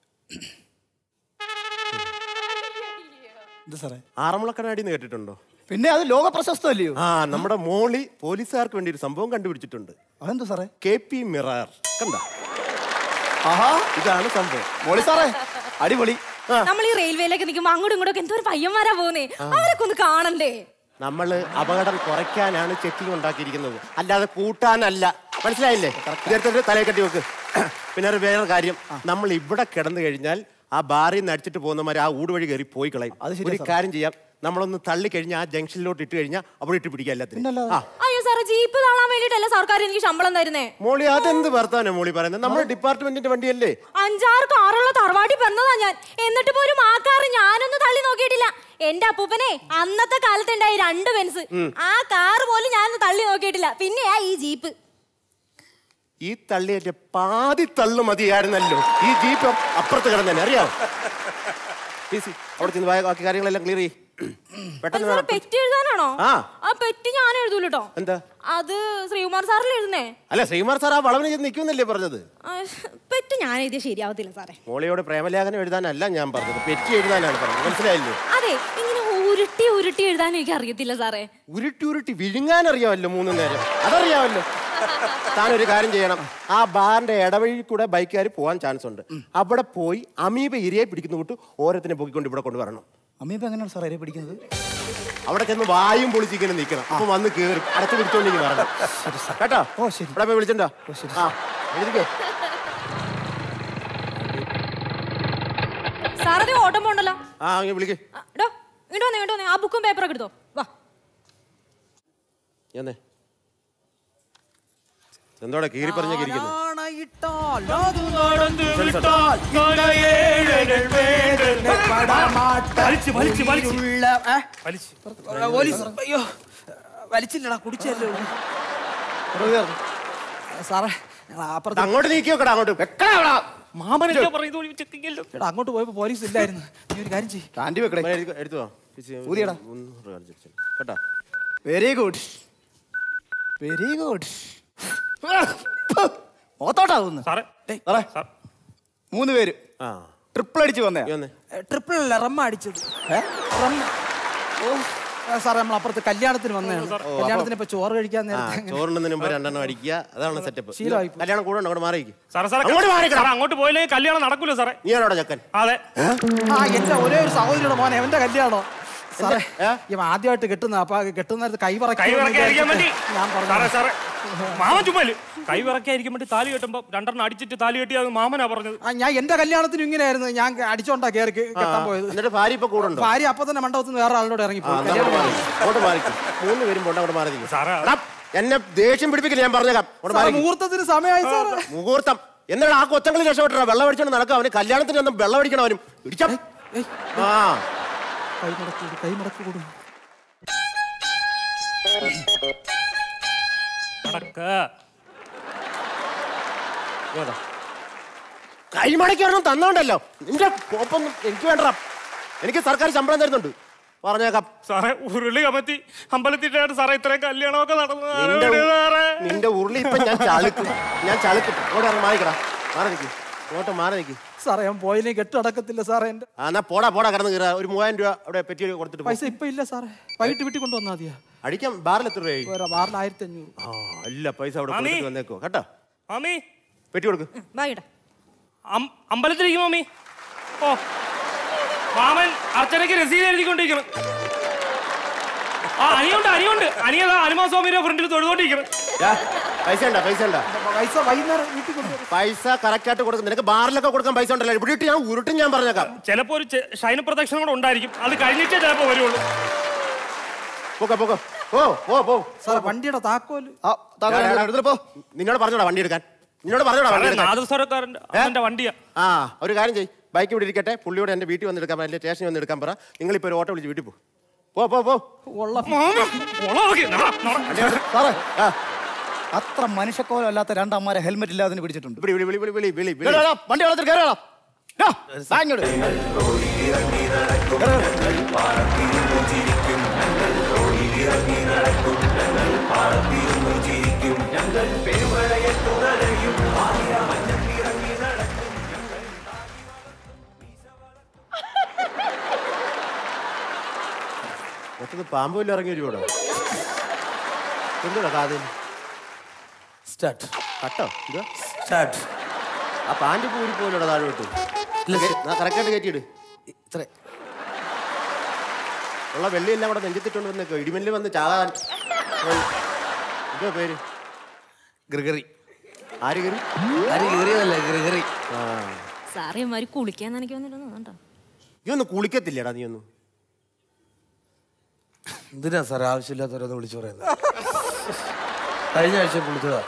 എന്ത് സാറേ ആറന്മുളക്കണ്ണാടി എന്ന് കേട്ടിട്ടുണ്ടോ പിന്നെ അത് ലോക പ്രശസ്തമല്ലയോ ആ നമ്മുടെ മോളി പോലീസുകാർക്ക് വേണ്ടി ഒരു സംഭവം കണ്ടുപിടിച്ചിട്ടുണ്ട് അതെന്താ സാറേ കെ പി മിറർ കണ്ട ആഹാ ഇതാണ് സംഭവം മോളി സാറേ അടിപൊളി നമ്മൾ ഈ റെയിൽവേയിലേക്ക് നിൽക്കുമ്പോ അങ്ങോട്ടും ഇങ്ങോട്ടും എന്തോ ഒരു പയ്യന്മാരാ പോകുന്നേ അവരൊക്കെ ഒന്ന് കാണണ്ടേ നമ്മൾ അപകടം കുറയ്ക്കാനാണ് ചെക്കിംഗ് ഉണ്ടാക്കിയിരിക്കുന്നത് അല്ലാതെ കൂട്ടാനല്ല മനസ്സിലായില്ലേ ഇതെടുത്തിട്ട് തലയിൽ കെട്ടി വെക്ക് പിന്നെ ഒരു വേറെ കാര്യം നമ്മൾ ഇവിടെ കിടന്നു കഴിഞ്ഞാൽ ആ ബാറിൽ നിന്ന് അടിച്ചിട്ട് പോകുന്നവർ ആ ഊട് വഴി കയറി പോയി കളയും അത് ശരിയാ ഒരു സാർ. കാര്യം ചെയ്യാം നമ്മളൊന്ന് തള്ളി കഴിഞ്ഞാൽ ആ ജംഗ്ഷനിലോട്ട് ഇട്ട് കഴിഞ്ഞാൽ അവിടെ ഇട്ട് പിടിക്കാം എല്ലാത്തിനും ആ അയ്യോ സാറേ ജീപ്പ് കാണാൻ വേണ്ടിട്ടല്ലേ സർക്കാർ എനിക്ക് ശമ്പളം തരുന്നേ മോളി അതെന്ത് വർത്താനം മോളി പറയുന്നത് നമ്മുടെ ഡിപ്പാർട്ട്മെന്റിന്റെ വണ്ടിയല്ലേ അഞ്ചാറ് കാറുള്ള തറവാട്ടി പിറന്നതാ ഞാൻ എന്നിട്ട് പോലും ആ കാറ് ഞാനൊന്നും തള്ളി നോക്കിയിട്ടില്ല എന്റെ അപ്പൂപ്പനെ അന്നത്തെ കാലത്ത് ഉണ്ടായി രണ്ട് ബെൻസ് ആ കാറ് പോലും ഞാനൊന്ന് തള്ളി നോക്കിയിട്ടില്ല പിന്നെയാ ഈ ജീപ്പ് ഈ തള്ളിയേറ്റ പാതി തള്ളു മതിയായിരുന്നല്ലോ ഈ ജീപ്പ് അപ്പുറത്ത് കിടന്നെ അറിയാമോ ഈസി അവിടെ ചെന്ന് വായ- ബാക്കി കാര്യങ്ങളെല്ലാം ക്ലിയർ ചെയ്യ് പെട്ടെന്ന് സാറേ വേണം പെറ്റി എഴുതാനാണോ ആ. ആ പെറ്റി ഞാൻ എഴുതൂലട്ടോ എന്താ അത് ശ്രീകുമാർ സാറിൽ എഴുതുന്നേ അല്ല ശ്രീമാർ സാർ ആ വളവിന് ചെന്ന് നിൽക്കുമെന്നല്ലേ പറഞ്ഞത് ആ, പെറ്റ് ഞാൻ എഴുതിയ ശരിയാവത്തില്ല സാറേ മോളിയോട് പ്രേമലേഖനം എഴുതാനല്ല ഞാൻ പറഞ്ഞത് പെറ്റി എഴുതാനാണ് പറഞ്ഞത് മനസ്സിലായില്ലേ അതെ ഇങ്ങനെ ഉരുട്ടി ഉരുട്ടി എഴുതാൻ എനിക്ക് അറിയത്തില്ല സാറേ ഉരുട്ടി ഉരുട്ടി വിഴുങ്ങാൻ അറിയാമല്ലോ മൂന്ന് നേരം അതറിയാമല്ലോ താനൊരു കാര്യം ചെയ്യണം ആ ബാറിന്റെ ഇടവഴി കൂടെ ബൈക്കുകാർ പോകാൻ ചാൻസ് ഉണ്ട് അവിടെ പോയി അമീബ ഇരയെ പിടിക്കുന്ന വിട്ട് ഓരോത്തിനെ പൊക്കിക്കൊണ്ട് ഇവിടെ കൊണ്ടുവരണം അമ്മീപ്പ എങ്ങനെയാണ് സാർ ഇരയെ പിടിക്കുന്നത് അവിടെ ചെന്ന് വായും പൊളിച്ചിങ്ങനെ നിൽക്കണം അപ്പൊ വന്ന് കേറി അടച്ചു പിടിച്ചോണ്ടെങ്കിൽ വരണം കേട്ടോ ഓ, ശരി. ഇവിടെ പോയി വിളിച്ചിട്ടുണ്ടോ ആ എഴുതിക്കോ സാറത് ഓട്ടം പോണ്ടല്ലോ ആ അങ്ങനെ വിളിക്ക് ആ, എടോ ഇങ്ങോട്ട് വന്നേ ഇങ്ങോട്ട് വന്നേ ആ ബുക്കും പേപ്പറൊക്കെ എടുത്തോ വാ ഞാനേ എന്തോടെ കീറി പറഞ്ഞ ഇരിക്കുന്നു വലിച്ചില്ലടാ കുടിച്ചല്ലോ സാറേ അപ്പുറത്ത് അങ്ങോട്ട് നീക്കി വെക്കടാ അങ്ങോട്ട് വെക്കടാ അവിടെ. മാമനല്ലേ പറയുന്നത് ചെക്കിങ്ങല്ലോ എടാ അങ്ങോട്ട് പോയപ്പോ പോലീസ് ഇല്ലായിരുന്നു നീ ഒരു കാര്യം ചെയ്യ് കാൻഡി വെക്കടേ മോനെ എടുത്ത് എടുത്തു വാ. ചേച്ചി, ഊതിയെടാ. മുന്നൂറ് കാണിച്ച് വെച്ചോ. കേട്ടോ വെരി ഗുഡ് വെരി ഗുഡ് ഓത്തോട്ടാവുന്നു സാറേ സാറേ മൂന്ന് പേര് ആ ട്രിപ്പിൾ അടിച്ച് വന്നേ ട്രിപ്പിൾ അല്ല റമ്മ അടിച്ചത് റമ്മ ഓ ആ, സാറേ നമ്മൾ അപ്പുറത്ത് കല്യാണത്തിന് വന്നതാണ് കല്യാണത്തിന് ഇപ്പൊ ചോറ് കഴിക്കാൻ ആ, നേരത്തെ അങ്ങനെ- ചോറിന് മുമ്പ് രണ്ടെണ്ണം അടിക്കുക അതാണ് സെറ്റപ്പ് ശീലമായി കല്യാണം കൂടെ അങ്ങോട്ട് മാറിയിരിക്കും സാറേ സാറേ അങ്ങോട്ട് മാറിക്കടാ. സാറേ, അങ്ങോട്ട് പോയില്ലെങ്കിൽ കല്യാണം നടക്കൂല സാറേ നീ ആണോടാ ചക്കൻ അതെ ആ എന്റെ ഒരേ ഒരു സഹോദരിയുടെ മോനെ എവന്റെ കല്യാണോ സാറേ ഇവൻ ആദ്യമായിട്ട് കെട്ടുന്ന അപ്പൊ ആ കെട്ടുന്ന നേരത്ത് കൈ പറക്കി കൈ വിറക്കായിരിക്കാൻ വേണ്ടി ഞാൻ സാറേ പറഞ്ഞു സാറേ മാമൻ ചുമ്മാല് കൈ വിറക്കായിരിക്കാൻ വേണ്ടി താലി കെട്ടുമ്പോ രണ്ടെണ്ണം അടിച്ചിട്ട് താലി കെട്ടിയത് മാമനാ പറഞ്ഞത് ആ, ഞാൻ എന്റെ കല്യാണത്തിന് ഇങ്ങനെയായിരുന്നു ഞാൻ അടിച്ചോണ്ടാ കയറി കെട്ടാൻ പോയത് എന്നിട്ട് ഭാര്യ ഇപ്പൊ കൂടെ ഉണ്ടോ ഭാര്യ അപ്പൊ തന്നെ മണ്ഡപത്തിൽ നിന്ന് വേറെ ആളോട് ഇറങ്ങി ആ, പോയി എന്നാ അങ്ങോട്ട് മാറി. അങ്ങോട്ട് മാറിക്കും മൂന്ന് പേരും പോണ്ട അങ്ങോട്ട് മാറി സാറേ എന്നെ ദേഷ്യം പിടിപ്പിക്കില്ല ഞാൻ പറഞ്ഞേക്കാം അങ്ങോട്ട് സാറേ, മാറി മുഹൂർത്തത്തിന് സമയമായി സാറേ മുഹൂർത്തം എന്നാണ് ആ കൊച്ചങ്ങളിൽ രക്ഷപ്പെട്ടോ വെള്ളം അടിച്ചോണ്ട് നടക്കാം അവന് കല്യാണത്തിന് ഒന്നും വെള്ളം അടിക്കണം അവനും ഇടിച്ച ആ കൈ മടക്കി വിടും കൈ മടക്കി വിടും നടക്ക കൈമടക്കാരണം തന്നോണ്ടല്ലോ നിന്റെ കോപ്പൊന്നും എനിക്ക് വേണ്ട എനിക്ക് സർക്കാർ ശമ്പളം തരുന്നുണ്ട് പറഞ്ഞേക്കാം സാറേ ഉരുളി കമത്തി അമ്പലത്തിട്ടാണ് സാറേ ഇത്രയും കല്യാണമൊക്കെ നടന്നത് നിന്റെ ആരോട് ഉ- സാറേ നിന്റെ ഉരുളി ഇപ്പൊ ഞാൻ ചളുക്കും ഞാൻ ചളുക്കും അങ്ങോട്ട് ഇറങ്ങി മാറിക്കടാ മാറി നിൽക്കും അങ്ങോട്ട് മാറി നിൽക്കും സാറേ ഞാൻ പോയില്ലേ കെട്ട് അടക്കത്തില്ല സാറേ എന്റെ ആ എന്നാ പോടാ പോടാ കിടന്ന് കയറാ ഒരു മൂവായിരം രൂപ അവിടെ പെറ്റി കൊടുത്തിട്ട് പോ. പൈസ ഇപ്പൊ ഇല്ല സാറേ വൈകിട്ട് വീട്ടിൽ കൊണ്ടുവന്നാ മതിയാ അടിക്കാം ബാറിൽ എത്ര രൂപയായി വേറെ ബാറിൽ ആയിരത്തി അഞ്ഞൂറ് ആ അല്ല പൈസ അവിടെ മാമി. കൊടുത്തിട്ട് വന്നേക്കോ കേട്ടോ മാമി പെറ്റി കൊടുക്ക് വായിടാ അം- അമ്പലത്തിലിരിക്കും മാമി ഓ മാമൻ അർച്ചനയ്ക്ക് രസീത് എഴുതിക്കൊണ്ടിരിക്കണം ആ അനിയുണ്ട് അനിയുണ്ട് അനിയതാ ഹനുമാസ്വാമിയുടെ ഫ്രണ്ടിൽ തൊഴുകൊണ്ടിരിക്കണം ദാ, പൈസ ഉണ്ടാ പൈസ ഉണ്ടാ പൈസ വൈകുന്നേരം വീട്ടിൽ കൊണ്ടുവരും പൈസ കറക്റ്റ് ആയിട്ട് കൊടുക്കും നിനക്ക് ബാറിലൊക്കെ കൊടുക്കാൻ പൈസ ഉണ്ടല്ലോ ഇവിടെ ഇട്ട് ഞാൻ ഉരുട്ടും ഞാൻ പറഞ്ഞേക്കാം ചിലപ്പോ ഒരു ചെ- ഷൈന പ്രദക്ഷിണം കൂടെ ഉണ്ടായിരിക്കും അത് കഴിഞ്ഞിട്ടേ ചിലപ്പോ വരുള്ളൂ പോക്കോ പോക്കോ ഓ ഓ പോ സാറേ വണ്ടിയുടെ താക്കോല് ഡാ, ഡാ, ഡാ, പോ. നിന്നോട് പറഞ്ഞോടാ വണ്ടി എടുക്കാൻ നിന്നോട് പറഞ്ഞോടാ വണ്ടി എടുക്കാൻ നാദസ്വരക്കാരന്റെ അവന്റെ വണ്ടിയാ ആ ഒരു കാര്യം ചെയ്യ് ബൈക്ക് ഇവിടെ ഇരിക്കട്ടെ പുള്ളിയോട് എന്റെ വീട്ടിൽ വന്ന് എടുക്കാൻ പറ്റില്ല സ്റ്റേഷനിൽ വന്ന് എടുക്കാൻ പറ നിങ്ങൾ ഇപ്പൊ ഒരു ഓട്ടോ വിളിച്ച് വീട്ടിൽ പോ പോ പോ പോ സാറേ അത്ര മനുഷ്യക്കോലം അല്ലാത്ത രണ്ടമ്മമാരെ ഹെൽമെറ്റ് ഇല്ലാതെ പിടിച്ചിട്ടുണ്ട് വിളി വിളി വിളി വിളി വിളി വിളി വിളി എടാ, എടാ, വണ്ടി വെള്ളത്തിൽ കയറാ അങ്ങോട്ട് മൊത്തത്തിൽ പാമ്പുമില്ല ഇറങ്ങി വരുവാടോ എന്തുടാ കാതിൽ സ്റ്റാർട്ട് കട്ടോ ഇതാ സ്റ്റാർട്ട് ആ പാൻറ് പൂരി പോലോ താഴോട്ട് കറക്റ്റായിട്ട് കയറ്റിയിട് ഇത്ര ഉള്ള വെള്ളിയെല്ലാം കൂടെ നെഞ്ചത്തിട്ടുണ്ട് വന്നേക്കോ ഇടിമില്ല് വന്ന് ചാകാൻ ഇതോ പേര് ഗ്രിഗറി ആര് കയറി ആര് കയറിയതല്ല ഗ്രിഗറി ആ സാറേ ഇമാര് കുളിക്കാൻ നനയ്ക്ക് വന്നിരുന്നു നീ ഒന്ന് കുളിക്കത്തില്ലേടാ നീ ഒന്ന് എന്തിനാ സാർ ആവശ്യമില്ലാത്തവരൊന്ന് വിളിച്ചു പറയുന്നത് കഴിഞ്ഞ ആഴ്ച കുളിച്ചതാ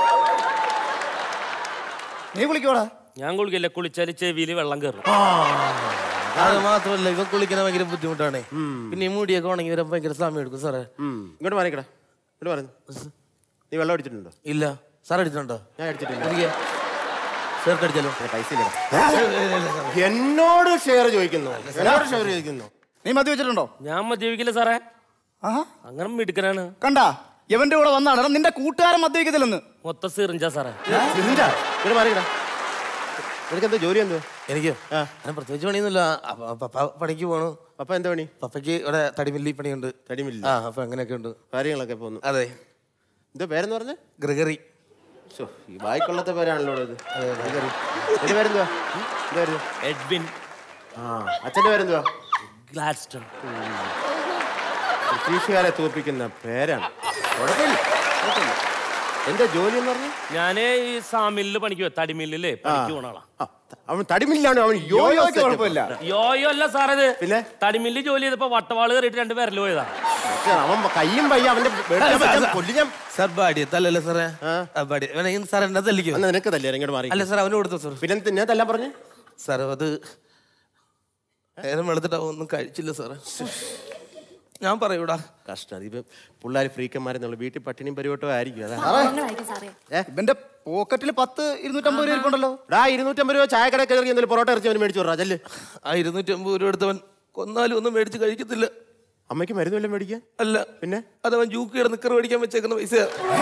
നീ കുളിക്കോടാ ഞാൻ കുളിക്കല്ല കുളിച്ചാല് ചെവിയിൽ വെള്ളം കയറും അത് മാത്രമല്ല ഇവ കുളിക്കാൻ ഭയങ്കര ബുദ്ധിമുട്ടാണ് പിന്നെ ഈ മുടിയൊക്കെ ഉണങ്ങി വരാൻ ഭയങ്കര സമയം എടുക്കും സാറേ ഇങ്ങോട്ട് മാറിക്കടാ ഇങ്ങോട്ട് പറഞ്ഞു നീ വെള്ളം അടിച്ചിട്ടുണ്ടോ ഇല്ല സാർ അടിച്ചിട്ടുണ്ടോ ഞാൻ അടിച്ചിട്ടില്ല എനിക്ക് ചേർക്ക് അടിച്ചാലോ പൈസ എന്നോട് ഷെയർ ചോദിക്കുന്നു എന്നോട് ഷെയർ ചോദിക്കുന്നു നീ മദ്യ വെച്ചിട്ടുണ്ടോ ഞാൻ മദ്യപിക്കില്ല സാറേ ആഹാ അങ്ങനെ മിടുക്കനാണ് കണ്ടാ ഇവന്റെ കൂടെ വന്നാണ് എടാ, നിന്റെ കൂട്ടുകാരൻ മദ്യപിക്കത്തില്ലെന്ന് മൊത്തം സിറിഞ്ചാ സാറേ സിറിഞ്ചാ? ഇങ്ങോട്ട് മാറിക്കടാ നിനക്ക് എന്താ ജോലി എന്തോ എനിക്കോ അങ്ങനെ പ്രത്യേകിച്ച് പണിയൊന്നുമില്ല അപ്പ- പപ്പ പണിക്ക് പോണു പപ്പ എന്താ പണി പപ്പയ്ക്ക് ഇവിടെ തടിമില്ലി പണിയുണ്ട് തടിമില്ല ആ അപ്പൊ അങ്ങനെയൊക്കെ ഉണ്ട് കാര്യങ്ങളൊക്കെ പോന്നു അതെ എന്താ പേരെന്ന് പറഞ്ഞേ ഗ്രിഗറി ശ്ശോ, ഈ വായിക്കൊള്ളത്തെ പേരാണല്ലോ ഇത് ഗ്രിഗറി. എന്റെ പേരെന്തുവാ എന്റെ പേര് എഡ്വിൻ ആ അച്ഛന്റെ പേരെന്തുവാ ഗ്ലാഡ്സ്റ്റൺ ബ്രിട്ടീഷുകാരെ തോൽപ്പിക്കുന്ന പേരാണ് കുഴപ്പമില്ല കുഴപ്പമില്ല. എന്താ ജോലി എന്ന് പറഞ്ഞു ഞാന് ഈ സാമില്ലില് പണിക്ക് പോയി തടിമില്ലില് പണിക്ക് പോണ ആളാ അവൻ തടിമില്ലാണ് അവൻ യോയോ യോയോയ്ക്ക് കുഴപ്പമില്ല യോയോ അല്ല സാറേ ഇത് പിന്നെ തടിമില്ല് ജോലി ചെയ്തപ്പോ വട്ടവാള് കയറിയിട്ട് രണ്ട് പേരല് പോയതാ അവൻ കയ്യും വയ്യ അവന്റെ വെളുത്ത മച്ചാൻ കൊല്ലി ഞാൻ സാർ ബാഡി തല്ലല്ലേ സാറേ ആ, ബാഡി വേണമെങ്കിൽ സാർ എന്നെ തല്ലിക്കോ എന്നാ നിനക്ക് തല്ലേ ഇങ്ങോട്ട് മാറി അല്ല സാർ അവന് കൊടുത്തോ സാർ പിന്നെ നിന്നെ തല്ലാൻ പറഞ്ഞു സാർ അത് നേരം വെളുത്തിട്ട് അവൻ ഒന്നും കഴിച്ചില്ല സാറേ ഞാൻ പറയൂടാ കഷ്ടം ഇത് പിള്ളേർ ഫ്രീക്കന്മാരെന്നുള്ള വീട്ടിൽ പട്ടിണിയും പരിവട്ടോ ആയിരിക്കും അതാ പാവങ്ങളായിരിക്കും സാറേ ഇവന്റെ പോക്കറ്റിൽ പത്ത് ഇരുന്നൂറ്റമ്പത് രൂപ ഇരിപ്പുണ്ടല്ലോ ഡാ ഇരുന്നൂറ്റമ്പത് രൂപ ചായക്കട കയറി എന്തെങ്കിലും പൊറോട്ട ഇറച്ചി അവന് മേടിച്ചു വിടാ ചെല്ല് ആ ഇരുന്നൂറ്റമ്പത് രൂപ എടുത്തവൻ കൊന്നാലും ഒന്നും മേടിച്ച് കഴിക്കത്തില്ല അമ്മയ്ക്ക് മരുന്ന് വല്ലതും മേടിക്കാൻ അല്ല പിന്നെ അതവൻ ജൂക്കിയുടെ നിക്കർ മേടിക്കാൻ വെച്ചേക്കുന്ന പൈസ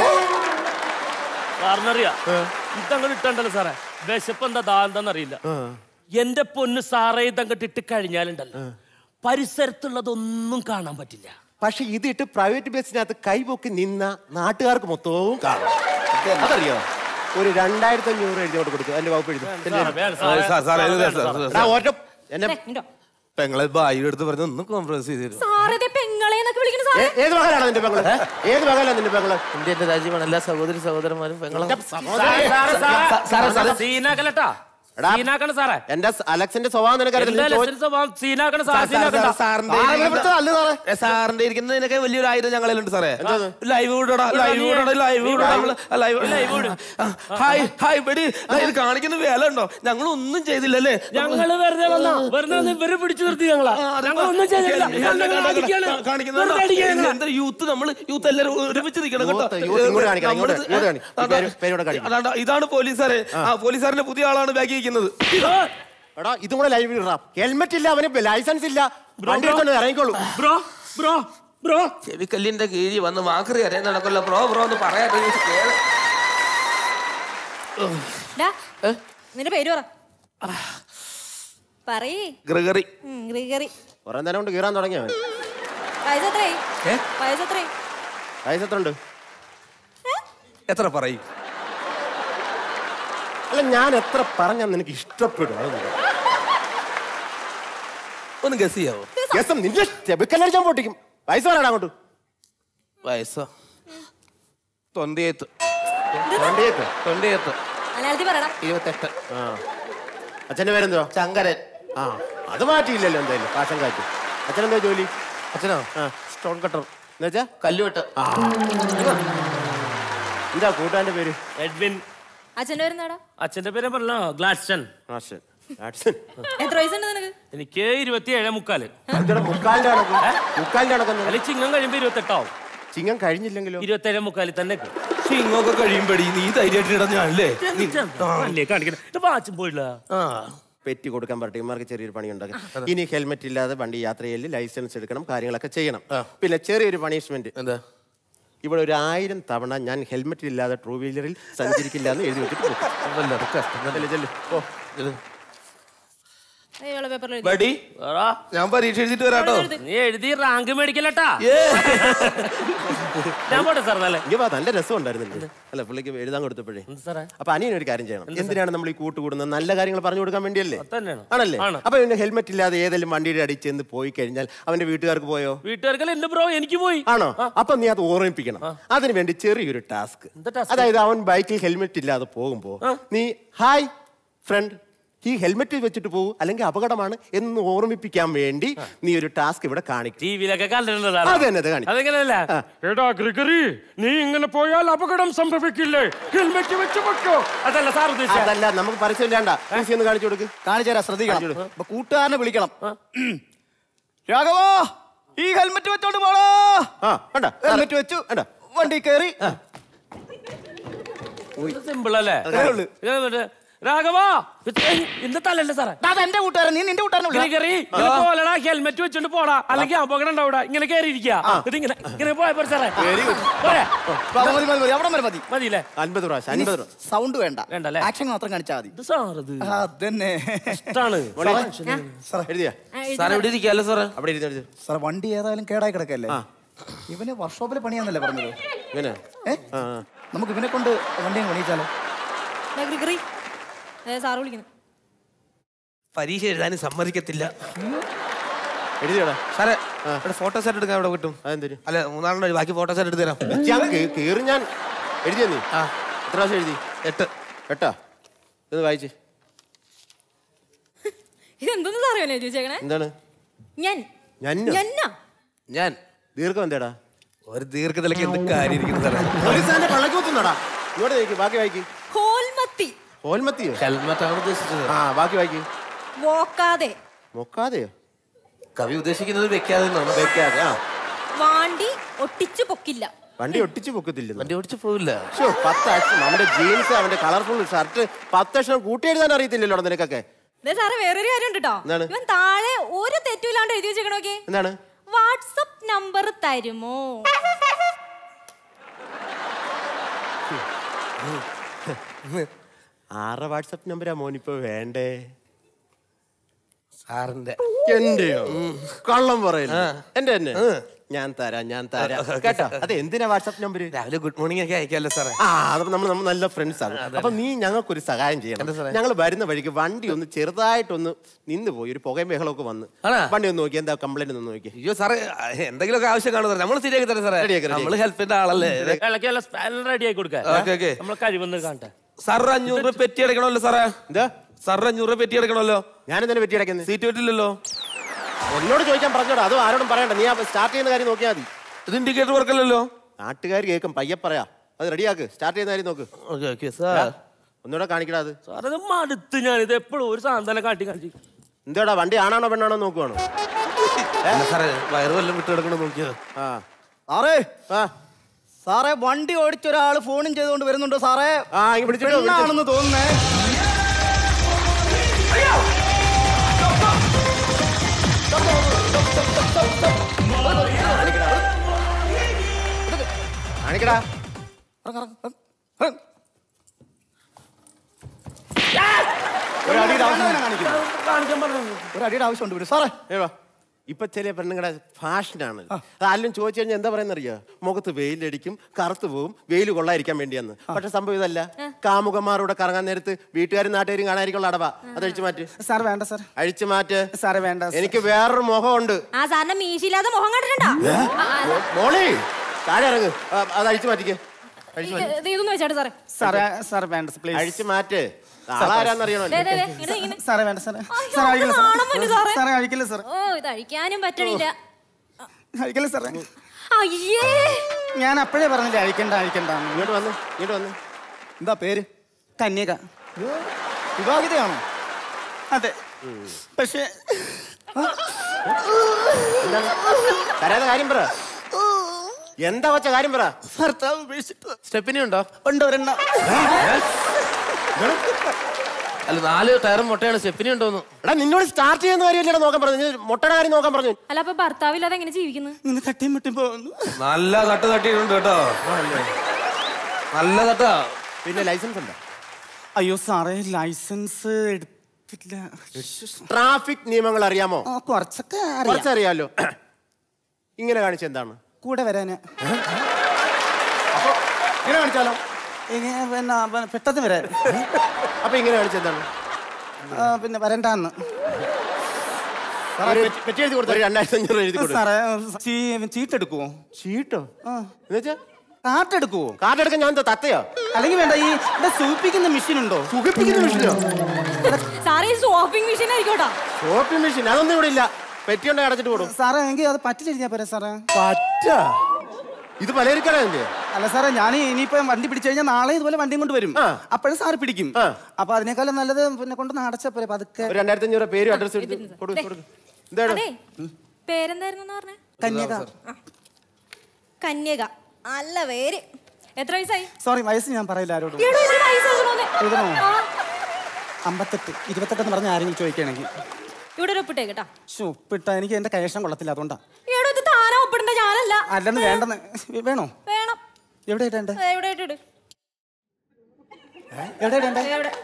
സാറിനറിയാ ഇതങ്ങോട്ട് ഇട്ടണ്ടല്ലോ സാറേ വിശപ്പ് എന്താ ദാ എന്താന്നറിയില്ല എന്റെ പൊന്ന് സാറേ ഇതങ്ങോട്ട് ഇട്ട് കഴിഞ്ഞാലുണ്ടല്ലോ പരിസരത്തുള്ളതൊന്നും കാണാൻ പറ്റില്ല പക്ഷെ ഇതിട്ട് പ്രൈവറ്റ് ബസ്സിനകത്ത് കൈപൊക്കി നിന്ന നാട്ടുകാർക്ക് മൊത്തവും കാണാം അതറിയോ ഒരു രണ്ടായിരത്തി അഞ്ഞൂറ് എഴുതിയോട്ട് കൊടുക്കും അതിന്റെ വകുപ്പ് എഴുതി സാർ, സാർ, ഇത് സാർ, സാർ, സാർ. എന്നെ ദേ, ഇങ്ങോ. പെങ്ങളെ ബായി എടുത്ത് പറഞ്ഞ് ഒന്ന് കോംപ്രമൈസ് ചെയ്ത് തരും സാറേ ദേ പെങ്ങളെന്നൊക്കെ വിളിക്കുന്നു സാറേ ഏ- ഏത് മകനാണ് നിന്റെ പെങ്ങള് ഏത് മകനാണ് നിന്റെ പെങ്ങള് എന്റെ എന്റെ രാജ്യമാണ് എല്ലാ സഹോദരി സഹോദരന്മാരും പെങ്ങളും സാറേ, സാറേ, സാറേ, സാറേ, സാറേ. സീനാക്കലട്ടാ എടാ, സീനാക്കണ സാറേ എന്റെ സ് അലക്സിന്റെ സ്വഭാവം എന്താ നിനക്കറിയില്ല ലക്ഷණ സ്വഭാവം സീനാക്കണ സാറേ സീനാക്കണ്ട സാറിന്റെ ഇരിക്കുന്ന- ഏ, സാറിന്റെ ഇരിക്കുന്നതിനൊക്കെ വലിയൊരു ആയുധം ഞങ്ങളുണ്ട് സാറേ ലൈവ് വിടടാ ലൈവ് വിടടാ ലൈവ് വിടടാ നമ്മള് ലൈവ് ഹായ് ഹായ് ബെടി ഇത് കാണിക്കുന്ന വേല ഉണ്ടോ ഞങ്ങൾ ഒന്നും ചെയ്തില്ലല്ലേ ഞങ്ങള് വെറുതെ വന്നാ വെറുതെ വന്ന് ഇവരെ പിടിച്ചു നിർത്തി ഞങ്ങളാ ഞങ്ങൾ ഒന്നും ചെയ്തില്ല ഞങ്ങൾ അടിക്കാണ്. വെറുതെ അടിക്കാണ് ഞങ്ങളെ. എന്താ യൂത്ത് നമ്മള് യൂത്ത് എല്ലാരും ഒരുമിച്ച് നിൽക്കണം കേട്ടോ യൂത്ത്, യൂത്ത് ഇങ്ങോട്ട് കാണിക്കണം, ഇങ്ങോട്ട്, നമ്മള് ഇങ്ങോട്ട് കാണിക്ക്. ഈ പേര്- പേരോടെ കാണിക്ക്. അതാണ്ടാ, ഇതാണ് പോലീസുകാരെ ആ പോലീസുകാരന്റെ പുതിയ ആളാണ് ബാക്കി ഇരിക്കുന്നത് എടാ ഇതും കൂടെ ലൈവ് ഇടാം ഹെൽമെറ്റ് ഇല്ല അവന് ലൈസൻസ് ഇല്ല വണ്ടി എടുത്തോണ്ട് ഇറങ്ങിക്കോളൂ ബ്രോ ബ്രോ ബ്രോ ചെവിക്കല്ലിന്റെ കീഴിൽ വന്ന് മാക്രി അറിയാൻ നടക്കല്ലോ ബ്രോ ബ്രോ എന്ന് പറയാതെ ഈ കേള- ഡാ, നിന്റെ പേര് പറ പറയേ ഗ്രിഗറി ഉം, ഗ്രിഗറി കുറെ നേരം കൊണ്ട് കീറാൻ തുടങ്ങിയ വയസ്സ് എത്രയായി ഏ? വയസ്സ് എത്രയായി വയസ്സ് എത്ര ഉണ്ട് എത്ര പറയും അല്ല ഞാൻ എത്ര പറഞ്ഞാൽ നിനക്ക് ഇഷ്ടപ്പെടും അത് പറ. ഒന്ന് ഗസ് ചെയ്യാവോ രസം നിന്റെ ചെബിക്കല്ലടിച്ചാൻ പൊട്ടിക്കും വയസ്സ് പറയടാ അങ്ങോട്ട് വയസ്സോ തൊണ്ടിയേത്ത് വണ്ടിയേക്ക് തൊണ്ടിയേത്ത് മലയാളത്തിൽ പറയണം ഇരുപത്തെട്ട് ആ അച്ഛന്റെ പേരെന്തോ ശങ്കരൻ ആ അത് മാറ്റിയില്ലല്ലോ എന്തായാലും പാഷം കാറ്റ് അച്ഛനെന്താ ജോലി അച്ഛനോ ആ സ്റ്റോൺ കട്ടർ എന്നുവെച്ചാ കല്ലുവെട്ട് ആ എന്താ കൂട്ടാന്റെ പേര് എഡ്വിൻ അച്ഛൻ്റെ പേര് എന്താടാ അച്ഛന്റെ പേര് പറഞ്ഞോ ഗ്ലാഡ്സൺ ആഷൻ ആഷൻ എത്ര വയസ്സുണ്ട് നിനക്ക് എനിക്ക് ഇരുപത്തിയേഴ് മുക്കാല് എന്താണ് മുക്കാലിന്റെ കണക്ക് മുക്കാലിന്റെ കണക്ക് അല്ലെ ചിങ്ങം കഴിയുമ്പോ ഇരുപത്തെട്ടാവും ചിങ്ങം കഴിഞ്ഞില്ലെങ്കിലോ ഇരുപത്തേഴ് മുക്കാലിൽ തന്നെ എത്തും. ചിങ്ങൊക്കെ കഴിയുമ്പടി നീ ധൈര്യമായിട്ട് ഇടഞ്ഞാണല്ലേ അല്ലേ കാണിക്കുന്നത് ഇത് വാച്ചും പോയില്ല ആ പെറ്റി കൊടുക്കാൻ പറട്ടെ ഇമാർക്ക് ചെറിയൊരു പണി ഉണ്ടാക്കും ഇനി ഹെൽമെറ്റ് ഇല്ലാതെ വണ്ടി യാത്ര ചെയ്യല് ലൈസൻസ് എടുക്കണം കാര്യങ്ങളൊക്കെ ചെയ്യണം പിന്നെ ചെറിയൊരു പണിഷ്മെന്റ് എന്താ ഇവിടെ ഒരു ആയിരം തവണ ഞാൻ ഹെൽമെറ്റ് ഇല്ലാതെ ടൂ വീലറിൽ സഞ്ചരിക്കില്ല എന്ന് എഴുതി വെച്ചിട്ട് പോകും. അതല്ല, അത് കഷ്ടം തന്നെ. ചെല്ല്, ചെല്ല്. ഓ ഇത്. ഇയാളെ പേപ്പറിൽ എഴുതി. ബഡി എടാ, ഞാൻ പരീക്ഷ എഴുതിട്ട് വരാട്ടോ നീ എഴുതി റാങ്ക് മേടിക്കലട്ടാ ഞാൻ പോട്ടെ സാർ നല്ല ഇങ്ങ വാ, നല്ല രസം ഉണ്ടായിരുന്നില്ലേ അല്ല പുള്ളിക്ക് എഴുതാൻ കൊടുത്തപ്പോഴേ സാറേ അപ്പൊ അനിയൻ ഒരു കാര്യം ചെയ്യണം എന്തിനാണ് നമ്മൾ ഈ കൂട്ടുകൂടുന്നത് നല്ല കാര്യങ്ങൾ പറഞ്ഞു കൊടുക്കാൻ വേണ്ടിയല്ലേ തന്നെയാണ് ആണല്ലേ ആണ്. അപ്പൊ പിന്നെ ഹെൽമെറ്റ് ഇല്ലാതെ ഏതെങ്കിലും വണ്ടിയുടെ അടിച്ച് ചെന്ന് പോയി കഴിഞ്ഞാൽ അവന്റെ വീട്ടുകാർക്ക് പോയോ വീട്ടുകാർക്കല്ല എന്റെ ബ്രോ എനിക്ക് പോയി ആണോ അപ്പൊ നീ അത് ഓർമ്മിപ്പിക്കണം അതിനു വേണ്ടി ചെറിയൊരു ടാസ്ക് എന്താ task? അതായത് അവൻ ബൈക്കിൽ ഹെൽമെറ്റ് ഇല്ലാതെ പോകുമ്പോ നീ ഹായ് ഫ്രണ്ട് ഈ ഹെൽമെറ്റ് വെച്ചിട്ട് പോകും അല്ലെങ്കിൽ അപകടമാണ് എന്ന് ഓർമ്മിപ്പിക്കാൻ വേണ്ടി നീ ഒരു ടാസ്ക് ഇവിടെ കാണിക്കും ടിവിയിലൊക്കെ കണ്ടിട്ടുണ്ട് അത് തന്നെ, അത് കാണിക്ക്. അതെങ്ങനെയല്ല എടാ ഗ്രിഗറി നീ ഇങ്ങനെ പോയാൽ അപകടം സംഭവിക്കില്ലേ ഹെൽമെറ്റ് വെച്ച് വെക്കോ അതല്ല സാർ ഉദ്ദേശിച്ചത് അതല്ല നമുക്ക് പരസ്യമില്ലാണ്ട ഈസി ഒന്ന് കാണിച്ചു കൊടുക്ക് കാണിച്ചു തരാം ശ്രദ്ധിക്കണം അപ്പൊ കൂട്ടുകാരനെ വിളിക്കണം രാഘവോ ഈ ഹെൽമെറ്റ് വെച്ചോണ്ട് പോടാ ആ കണ്ട ഹെൽമെറ്റ് വെച്ചു വണ്ടി കയറി സിമ്പിൾ അല്ലേ അത്രേ ഉള്ളൂ. ഇത് മറ്റേ, രാഘവാ ഇന്ന തലല്ലേ സാറേ എന്റെ കൂട്ടുകാരൻ നീ നിന്റെ കൂട്ടുകാരനെ വിളിക്കണം. ഗ്രിഗറി ഇങ്ങനെ പോലടാ ഹെൽമെറ്റ് വെച്ചോണ്ട് പോടാ അല്ലെങ്കിൽ അപകടം ഉണ്ടാവില്ല ഇങ്ങനെ കയറി ഇരിക്കുക ഇത് ഇങ്ങനെ ഇങ്ങനെ പോയ പോരെ സാറേ പോരെ വാ, മതി മതി മതി അവിടെ വരെ മതി മതിയില്ലേ അൻപത് പ്രാവശ്യം അൻപത് പ്രാവശ്യം സൗണ്ട് വേണ്ട വേണ്ടല്ലേ? ആക്ഷൻ മാത്രം കാണിച്ചാൽ മതി ഇത് സാറത് അതന്നെ ഇഷ്ടാണ് എഴുതിയാ സാറേ ഇവിടെ ഇരിക്കാല്ലോ സാറേ അവിടെ ഇരുന്ന് എഴുതി സാർ വണ്ടി ഏതായാലും കേടായി കിടക്കല്ലേ ഇവന് വർക്ക്ഷോപ്പിൽ പണിയാന്നല്ലേ പറഞ്ഞത് ഇങ്ങനെ ഏ നമുക്ക് ഇവനെ കൊണ്ട് വണ്ടി അങ്ങ് പണിയിച്ചാലോ ദാ ഗ്രിഗറി ദേ സാറ് വിളിക്കുന്നു പരീക്ഷ എഴുതാനും സമ്മതിക്കത്തില്ല എഴുതിയോടാ സാറേ ഇവിടെ ഫോട്ടോസ് ആയിട്ട് എടുക്കാൻ ഇവിടെ കിട്ടും അതെന്തൊരു അല്ല മൂന്നാളിന് ബാക്കി ഫോട്ടോസ് ആയിട്ട് എടുത്ത് തരാം ഞാൻ കയറി ഞാൻ എഴുതിയ നീ ആ എത്ര പ്രാവശ്യം എഴുതി എട്ട് കേട്ടാ ഇത് വായിച്ച് ഇതെന്തെന്ന് സാറേ എഴുതി വെച്ചേക്കണേ എന്താണ് ഞാൻ ഞന്നോ? ഞന്നാ ഞാൻ ദീർഘം എന്താടാ ഒരു ദീർഘത്തിലൊക്കെ എന്ത് കാര്യം ഇരിക്കുന്നു സാറേ പോലീസുകാരന്റെ പള്ളക്ക് കുത്തുന്നടാ ഇങ്ങോട്ട് നോക്കി ബാക്കി വായിക്ക് ഹോൽമത്തി ഹോൽമത്തിയോ ഹെൽമെറ്റ് ആണ് ഉദ്ദേശിച്ചത് ആ ബാക്കി വായിക്ക് നോക്കാതെ മൊക്കാതെയോ കവി ഉദ്ദേശിക്കുന്നത് വെക്കാതെ എന്നാണ് വെക്കാതെ ആ വാണ്ടി ഒട്ടിച്ചു പൊക്കില്ല വണ്ടി ഒട്ടിച്ച് പൊക്കത്തില്ല വണ്ടി ഓടിച്ച് പോവില്ല ശ്ശോ, പത്ത് അക്ഷരം അവന്റെ ജീൻസ് അവന്റെ കളർഫുൾ ഷർട്ട് പത്ത് അക്ഷരം കൂട്ടി എഴുതാൻ അറിയത്തില്ലല്ലോ നിനക്കൊക്കെ ദേ സാറേ വേറൊരു കാര്യം ഉണ്ട് കേട്ടോ എന്താണ്? ഇവൻ താഴെ ഒരു തെറ്റുമില്ലാണ്ട് എഴുതി വെച്ചേക്കണോക്കെ എന്താണ് വാട്സപ്പ് നമ്പർ തരുമോ ആറ് വാട്സപ്പ് നമ്പരാ മോനിപ്പോ വേണ്ടേ സാറിന്റെ എന്റെയോ കള്ളം പറയില്ല എന്റെ തന്നെ ഞാൻ തരാം ഞാൻ തരാം കേട്ടോ അത് എന്തിനാ വാട്സപ്പ് നമ്പർ രാവിലെ ഗുഡ് മോർണിംഗ് ഒക്കെ അയക്കാമല്ലോ സാറേ ആ അത് നമ്മൾ നമ്മൾ നല്ല ഫ്രണ്ട്സ് ആണ് അപ്പൊ നീ ഞങ്ങൾക്കൊരു സഹായം ചെയ്യണം ഞങ്ങൾ വരുന്ന വഴിക്ക് വണ്ടി ഒന്ന് ചെറുതായിട്ടൊന്ന് നിന്ന് പോയി ഒരു പുകയും ബഹളമൊക്കെ വന്ന് വണ്ടി ഒന്ന് നോക്കി എന്താ കംപ്ലൈന്റ് ഒന്ന് നോക്കി അയ്യോ സാറേ എന്തെങ്കിലുമൊക്കെ ആവശ്യം കാണും നമ്മൾ ശരിയാക്കി തരാം സാറേ Ready ആക്കി, ready നമ്മൾ ഹെൽപ്പിന്റെ ആളല്ലേ ഇളക്കി നല്ല സ്പാനർ റെഡി ആക്കി കൊടുക്കാൻ ഓക്കെ ഓക്കെ നമ്മൾ കഴിവെന്ന് കാണട്ടെ സാർ അഞ്ഞൂറ് രൂപ പെറ്റി അടക്കണമല്ലോ സാറേ എന്താ സാർ അഞ്ഞൂറ് രൂപ പെറ്റി അടക്കണമല്ലോ ഞാൻ എന്തിനാ പറ്റി അടക്കുന്നത് സീറ്റ് പറ്റില്ലല്ലോ എന്നോട് ചോദിക്കാൻ പറഞ്ഞോടാ അതും ആരോടും പറയണ്ട നീ സ്റ്റാർട്ട് ചെയ്യുന്ന കാര്യം നോക്കിയാൽ മതി ഇത് ഇൻഡിക്കേറ്റർ വർക്കല്ലല്ലോ നാട്ടുകാർ കേൾക്കും പയ്യെ പറയാ അത് റെഡിയാക്ക് സ്റ്റാർട്ട് ചെയ്യുന്ന കാര്യം നോക്ക് ഓക്കെ ഓക്കെ സാർ ഒന്നുകൂടെ കാണിക്കടാ അത് സാർ ഇത് മടുത്ത് ഞാൻ ഇത് എപ്പോഴും ഒരു സാധനം തന്നെ കാട്ടി കാണിച്ചു എന്താടാ വണ്ടി ആണാണോ പെണ്ണാണോ നോക്കുവാണോ അല്ല സാറേ വയറ് വല്ലതും വിട്ട് കിടക്കണം നോക്കിയത് ആ സാറേ സാറേ വണ്ടി ഓടിച്ച ഒരാൾ ഫോണും ചെയ്തുകൊണ്ട് വരുന്നുണ്ടോ സാറേ ആ ഇങ്ങ് പിടിച്ചിട്ടോ, പിടിച്ചോ. പെണ്ണാണെന്ന് തോന്നുന്നേ കാണിക്കടാ ഒരു അടിയുടെ ആവശ്യം തന്നെ കാണിക്കുന്നു. ഒരു അടിയുടെ ആവശ്യമുണ്ട് ഇവിടെ സാറേ ഏവാ ഇപ്പൊ ചില പെണ്ണുങ്ങളുടെ ഫാഷനാണ് അത് ആരും ചോദിച്ചു കഴിഞ്ഞാൽ എന്താ പറയുന്ന അറിയോ മുഖത്ത് വെയിലടിക്കും കറുത്തു പോവും വെയിൽ കൊള്ളാതിരിക്കാൻ വേണ്ടിയെന്ന് പക്ഷെ സംഭവം ഇതല്ല കാമുകന്മാരോടെ കറങ്ങാൻ നേരത്ത് വീട്ടുകാരും നാട്ടുകാരും കാണാതിരിക്കുള്ള അടവാ അത് അഴിച്ചു മാറ്റ് സാർ വേണ്ട സാർ അഴിച്ചു മാറ്റ് സാറേ വേണ്ട എനിക്ക് വേറൊരു മുഖമുണ്ട് ആ സാറിന്റെ മീശില്ലാത്ത മുഖം കണ്ടിട്ടുണ്ടോ മോളി താഴെ ഇറങ്ങ് ആ, അത് അഴിച്ചു മാറ്റിക്ക് അഴിച്ചു മാറ്റി ഇത് ഇതൊന്ന് വെച്ചാട്ടെ സാറേ സാറേ സാർ വേണ്ട പ്ലീസ് അഴിച്ചു മാറ്റ് ആളാരാന്നറിയണോ ദേ, ദേ, ദേ, ഇങ്ങട് ഇങ്ങനെ. സാറേ വേണ്ട സാറേ അയ്യോ, സാറേ അഴിക്കില്ല നാണം വന്നു സാറേ. സാറേ സാറേ അഴിക്കില്ല സാറേ ഓ ഇത് അഴിക്കാനും പറ്റണില്ല അഴിക്കില്ല സാറേ അയ്യേ ഞാൻ അപ്പോഴേ പറഞ്ഞില്ലേ അഴിക്കണ്ട അഴിക്കണ്ട ഇങ്ങോട്ട് വന്ന് ഇങ്ങോട്ട് വന്ന് എന്താ പേര് കന്യക വിവാഹിതയാണോ അതെ പക്ഷേ തരാതെ കാര്യം പറ എന്താ വച്ച കാര്യം പറ ഭർത്താവ് ഉപേക്ഷിച്ചിട്ട് സ്റ്റെപ്പിനി ഉണ്ടോ ഉണ്ട് ഒരെണ്ണം അല്ല നാല് ടയറും മുട്ടയാണ് സ്റ്റെപ്പിനി ഉണ്ടോന്ന് എടാ നിന്നോട് സ്റ്റാർട്ട് ചെയ്യുന്ന കാര്യമല്ലേ നോക്കാൻ പറഞ്ഞു നീ മുട്ടയുടെ കാര്യം നോക്കാൻ പറഞ്ഞു അല്ല അപ്പൊ ഭർത്താവില്ലാതെ എങ്ങനെ ജീവിക്കുന്നു ഇങ്ങനെ തട്ടിയും മുട്ടിയും പോകുന്നു നല്ല തട്ട് തട്ടിയിട്ടുണ്ട് കേട്ടോ നല്ല തട്ടാ പിന്നെ ലൈസൻസ് ഉണ്ടോ അയ്യോ സാറേ ലൈസൻസ് എടുത്തില്ല ട്രാഫിക് നിയമങ്ങൾ അറിയാമോ ആ, കുറച്ചൊക്കെ അറിയാം കുറച്ചറിയാലോ ഇങ്ങനെ കാണിച്ച എന്താണ് കൂടെ വരാന് ഇങ്ങനെ കാണിച്ചാലോ ഇങ്ങനെ പിന്നെ പിന്നെ പെട്ടെന്ന് വരാൻ അപ്പൊ ഇങ്ങനെ കാണിച്ച എന്താണ് ആ, പിന്നെ വരണ്ടാന്ന് ഒരു പെറ്റി എഴുതി കൊടുത്തു രണ്ടായിരത്തി അഞ്ഞൂറ് എഴുതി കൊടുത്തു സാറേ ചീ- ചീട്ടെടുക്കുവോ ചീട്ടോ ആ എന്നുവെച്ചാ കാർഡ് എടുക്കുവോ കാർഡ് എടുക്കാൻ ഞാൻ എന്താ തത്തയോ അല്ലെങ്കിൽ വേണ്ട ഈ ഇവിടെ സൂപ്പിക്കുന്ന മെഷീൻ ഉണ്ടോ സുഖിപ്പിക്കുന്ന മെഷീനോ സാറേ ഈ ഷോപ്പിംഗ് മെഷീൻ ആയിക്കോട്ടാ ഷോപ്പിംഗ് മെഷീൻ അതൊന്നും ഇവിടെ ഇല്ല പെറ്റി ഉണ്ടെങ്കിൽ അടച്ചിട്ട് കൊടുക്കും സാറേ എങ്കിൽ അത് പറ്റില്ല പോരാ സാറേ പറ്റ ഇത് പലചരക്കട എന്ത് അല്ല സാറേ ഞാൻ ഇനിയിപ്പോ വണ്ടി പിടിച്ചു കഴിഞ്ഞാൽ നാളെ ഇതുപോലെ വണ്ടിയും കൊണ്ട് വരും അപ്പോഴും സാറ് പിടിക്കും അപ്പൊ അതിനേക്കാളും നല്ലത് പിന്നെ കൊണ്ടൊന്ന് അടച്ചാ പോരെ പതുക്കെ ഒരു രണ്ടായിരത്തി അഞ്ഞൂറ് പേരും അഡ്രസ് എടുത്ത് കൊടുക്കും കൊടുക്കും എന്താണ് അതെ പേരെന്തായിരുന്നു പറഞ്ഞേ കന്യക കന്യക നല്ല പേര് എത്ര വയസ്സായി സോറി വയസ്സ് ഞാൻ പറയില്ല ആരോടും എടോ, ഇതിന് വയസ്സ് നോക്കണോന്ന്. എഴുതണോ ആ, അമ്പത്തെട്ട് ഇരുപത്തെട്ട് പറഞ്ഞ ആരെങ്കിലും ചോദിക്കുകയാണെങ്കിൽ ഇവിടെ ഒരു ഒപ്പിട്ടേ കേട്ടാ ശ്ശോ, ഉപ്പിട്ട എനിക്ക് എന്റെ കൈഷം കൊള്ളത്തില്ല അതുകൊണ്ടാ എടോ ഇത് താനാ ഒപ്പിടണ്ട ഞാനല്ല അല്ലെന്ന് വേണ്ടെന്ന് വേണോ വേണം എവിടെ ഇടണ്ടേ ദേ, ഇവിടെ ഇട്ടിട് എവിടെ ഇടണ്ടേ എവിടെ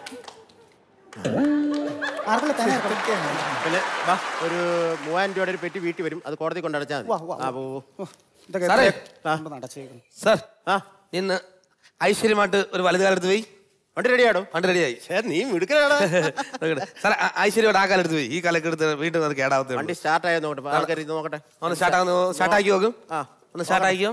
ആർക്കല്ല തന്നെ പിന്നെ വാ ഒരു മൂവായിരം രൂപയുടെ ഒരു പെറ്റി വീട്ടിൽ വരും അത് കോടതി കൊണ്ടടച്ചാൽ വാ, വാ, ആ വാ. പോ ഇതൊക്കെ സാറേ. കൊണ്ടൊന്ന് അടച്ചേക്കണം. സാർ ആ ഇന്ന് ഐശ്വര്യമായിട്ട് ഒരു വലത് കാലെടുത്ത് പോയി വണ്ടി റെഡിയാടോ വണ്ടി റെഡിയായി നീ മിടുക്കനാടാ സാറേ ആ- ഐശ്വര്യമായിട്ട് ആ കാലെടുത്ത് പോയി ഈ കാലൊക്കെ എടുത്ത് വീട്ടിൽ നിന്ന് കേടാവത്തേ വണ്ടി സ്റ്റാർട്ട് ആയത് നോക്കട്ടെ ആൾക്കാർ ഇത് നോക്കട്ടെ ഒന്ന് സ്റ്റാർട്ട് ആകുന്നു സ്റ്റാർട്ട് ആക്കി നോക്കും ആ ഒന്ന് സ്റ്റാർട്ട് ആക്കിയോ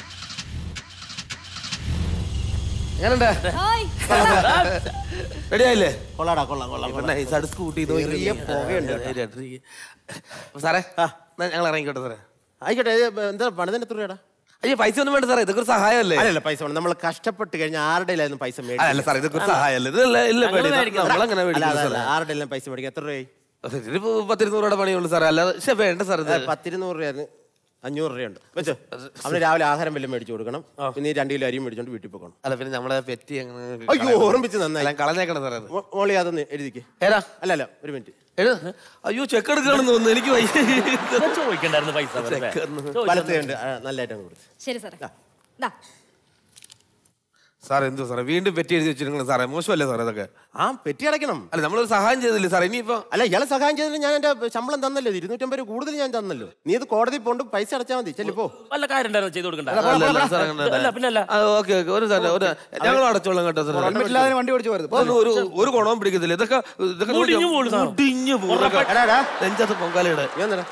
എങ്ങനെയുണ്ട് ഹായ് റെഡി ആയില്ലേ കൊള്ളാടാ കൊള്ളാം കൊള്ളാം കൊള്ളാം. നൈസായിട്ട് സ്കൂട്ടി ചെറിയ പുകയുണ്ട് സാറേ എന്നാ ഞങ്ങൾ ഇറങ്ങിക്കോട്ടെ സാറേ ആയിക്കോട്ടെ ഇത് എന്താ പണിതിന് എത്ര രൂപടാ അയ്യോ പൈസ ഒന്നും വേണ്ട സാറേ ഇതൊക്കെ ഒരു സഹായമല്ലേ അല്ലല്ല പൈസ വേണം നമ്മൾ കഷ്ടപ്പെട്ട് കഴിഞ്ഞാൽ ആരുടെയിലായിരുന്നു പൈസ മേടിക്കും അല്ല സാറേ ഇതൊക്കെ ഒരു സഹായമല്ലേ ഇതല്ല ഇല്ല പേടി നമ്മളങ്ങനെ മേടിക്കും സാറേ ആരുടെ എല്ലാം പൈസ മേടിക്കും എത്ര രൂപയായി ഇതിന് പത്തിരുന്നൂറ് രൂപയുടെ പണിയുള്ളൂ സാറേ അല്ലാതെ പക്ഷെ വേണ്ട സാർ ഇത് പത്തിരുന്നൂറ് രൂപയായിരുന്നു അഞ്ഞൂറ് രൂപയുണ്ട് വെച്ചോ അവന് രാവിലെ ആഹാരം വല്ലതും മേടിച്ചു കൊടുക്കണം പിന്നെ ഈ രണ്ട് കിലോ അരിയും മേടിച്ചോണ്ട് വീട്ടിൽ പോകണം അല്ല പിന്നെ നമ്മളെ പെറ്റി അയ്യോ ഓർമ്മിച്ച് നന്നായി കളഞ്ഞേക്കണം സാറേ അത് മോ- മോളി അതൊന്ന് എഴുതിക്ക് ഏതാ അല്ല അല്ല ഒരു മിനിറ്റ് എഴുത അയ്യോ ചെക്ക് എടുക്കണമെന്ന് തോന്നുന്നു എനിക്ക് വയ്യ ചോദിക്കണ്ടായിരുന്നു പൈസ വെറുതെ. ചോദിച്ചാ വലത്ത് കണ്ട് നല്ലതായിട്ട് അങ്ങ് കൊടുത്തു ശരി സാറേ ദാ സാറേ എന്തോ സാറേ വീണ്ടും പെറ്റി എഴുതി വെച്ചിരിക്കണം സാറേ മോശമല്ലേ സാറേ ഇതൊക്കെ ആ പെറ്റി അടയ്ക്കണം അല്ല നമ്മളൊരു സഹായം ചെയ്തില്ലേ സാറേ ഇനിയിപ്പോ അല്ല ഇയാളെ സഹായം ചെയ്തതിന് ഞാൻ എന്റെ ശമ്പളം തന്നല്ലോ ഇരുന്നൂറ്റമ്പത് രൂപ കൂടുതൽ ഞാൻ തന്നല്ലോ നീ ഇത് കോടതി പോണ്ട് പൈസ അടച്ചാൽ മതി ചെല്ലിപ്പോ വല്ല കാര്യം ഉണ്ടായിരുന്നു ചെയ്ത് കൊടുക്കണ്ട അല്ല, അല്ല, സാറേ, അങ്ങനെ അല്ല പിന്നെ അല്ല ഓക്കെ ഓക്കെ ഒരു സാറേ ഒരു ഞങ്ങൾ അടച്ചോളാം കേട്ടോ സാറേ ഹെൽമെറ്റ് ഇല്ലാതെ വണ്ടി ഓടിച്ചു പോരുത് അതൊന്നും ഒരു ഒരു ഗുണവും പിടിക്കത്തില്ല ഇതൊക്കെ ഇതൊക്കെ മുടിഞ്ഞു പോകും സാറേ. മുടിഞ്ഞു പോകും ഇതൊക്കെ. എടാ, എടാ. നെഞ്ചത്ത് പൊങ്കാലയുടെ നീ വന്നെടാ.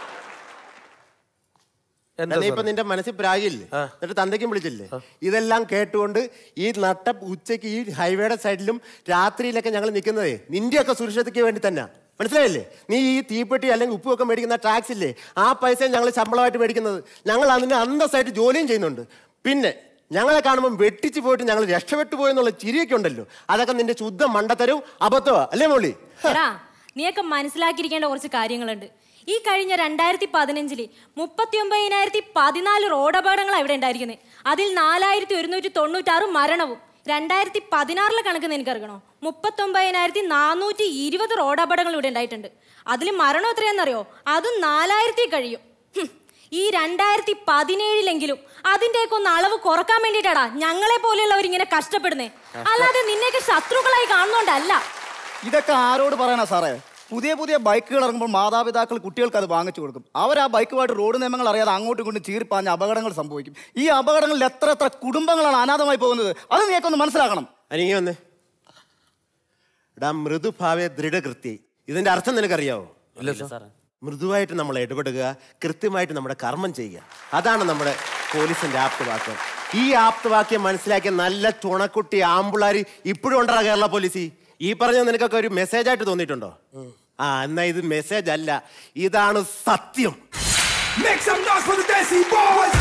എന്താ നീ ഇപ്പൊ സാറേ? നിന്റെ മനസ്സിൽ പ്രാഗില്ലേ എന്നിട്ട് തന്തയ്ക്കും വിളിച്ചില്ലേ ഇതെല്ലാം കേട്ടുകൊണ്ട് ഈ നട്ട ഉച്ചയ്ക്ക് ഈ ഹൈവേയുടെ സൈഡിലും രാത്രിയിലൊക്കെ ഞങ്ങൾ നിൽക്കുന്നതേ നിന്റെയൊക്കെ സുരക്ഷതയ്ക്ക് വേണ്ടി തന്നെ മനസ്സിലായില്ലേ നീ ഈ തീപ്പെട്ടി അല്ലെങ്കിൽ ഉപ്പുമൊക്കെ മേടിക്കുന്ന ടാക്സ് ഇല്ലേ ആ പൈസ ഞങ്ങൾ ശമ്പളമായിട്ട് മേടിക്കുന്നത് ഞങ്ങൾ അതിന് അന്തസ്സായിട്ട് ജോലിയും ചെയ്യുന്നുണ്ട് പിന്നെ ഞങ്ങളെ കാണുമ്പോൾ വെട്ടിച്ച് പോയിട്ട് ഞങ്ങൾ രക്ഷപ്പെട്ടു പോയെന്നുള്ള ചിരിയൊക്കെ ഉണ്ടല്ലോ അതൊക്കെ നിന്റെ ശുദ്ധ മണ്ടത്തരവും അബദ്ധമാ അല്ലേ മോളി എടാ നീയൊക്കെ മനസ്സിലാക്കിയിരിക്കേണ്ട കുറച്ച് കാര്യങ്ങളുണ്ട് ഈ കഴിഞ്ഞ രണ്ടായിരത്തി പതിനഞ്ചില് മുപ്പത്തി ഒമ്പതിനായിരത്തി പതിനാല് റോഡ് അപകടങ്ങളാണ് ഇവിടെ ഉണ്ടായിരിക്കുന്നത് അതിൽ നാലായിരത്തി ഒരുന്നൂറ്റി തൊണ്ണൂറ്റാറ് മരണവും രണ്ടായിരത്തി പതിനാറിലെ കണക്ക് നിനക്കറിയണോ മുപ്പത്തൊമ്പതിനായിരത്തി നാനൂറ്റി ഇരുപത് റോഡ് അപകടങ്ങൾ ഇവിടെ ഉണ്ടായിട്ടുണ്ട് അതിൽ മരണം എത്രയാണെന്നറിയോ അതും നാലായിരത്തി കഴിയും ഹും, ഈ രണ്ടായിരത്തി പതിനേഴിലെങ്കിലും അതിന്റെയൊക്കെ ഒന്ന് അളവ് കുറക്കാൻ വേണ്ടിയിട്ടാടാ ഞങ്ങളെ പോലെയുള്ളവർ ഇങ്ങനെ കഷ്ടപ്പെടുന്നേ അല്ലാതെ നിന്നെയൊക്കെ ശത്രുക്കളായി കാണുന്നോണ്ടല്ല ഇതൊക്കെ ആരോട് പറയാനാ സാറേ പുതിയ പുതിയ ബൈക്കുകൾ ഇറങ്ങുമ്പോൾ മാതാപിതാക്കൾ കുട്ടികൾക്ക് അത് വാങ്ങിച്ചു കൊടുക്കും അവർ ആ ബൈക്കുമായിട്ട് റോഡ് നിയമങ്ങൾ അറിയാതെ അങ്ങോട്ടും ഇങ്ങോട്ടും ചീറിപ്പാഞ്ഞ അപകടങ്ങൾ സംഭവിക്കും ഈ അപകടങ്ങളിൽ എത്ര എത്ര കുടുംബങ്ങളാണ് അനാഥമായി പോകുന്നത് അത് നീക്കൊന്ന് മനസ്സിലാക്കണം അനിങ്ങി വന്നേ എടാ മൃദുഭാവേ ദൃഢകൃത്യ ഇതിന്റെ അർത്ഥം നിനക്കറിയാവോ സാറേ മൃദുവായിട്ട് നമ്മൾ ഇടപെടുക കൃത്യമായിട്ട് നമ്മുടെ കർമ്മം ചെയ്യുക അതാണ് നമ്മുടെ പോലീസിന്റെ ആപ്തവാക്യം ഈ ആപ്തവാക്യം മനസ്സിലാക്കിയ നല്ല ചുണക്കുട്ടി ആമ്പിളാരി ഇപ്പോഴും ഉണ്ടാ കേരള പോലീസ് ഈ പറഞ്ഞ നിനക്കൊക്കെ ഒരു മെസ്സേജ് ആയിട്ട് തോന്നിയിട്ടുണ്ടോ ആ എന്നാ ഇത് മെസ്സേജ് അല്ല ഇതാണ് സത്യം Make some noise for the Desi Boys!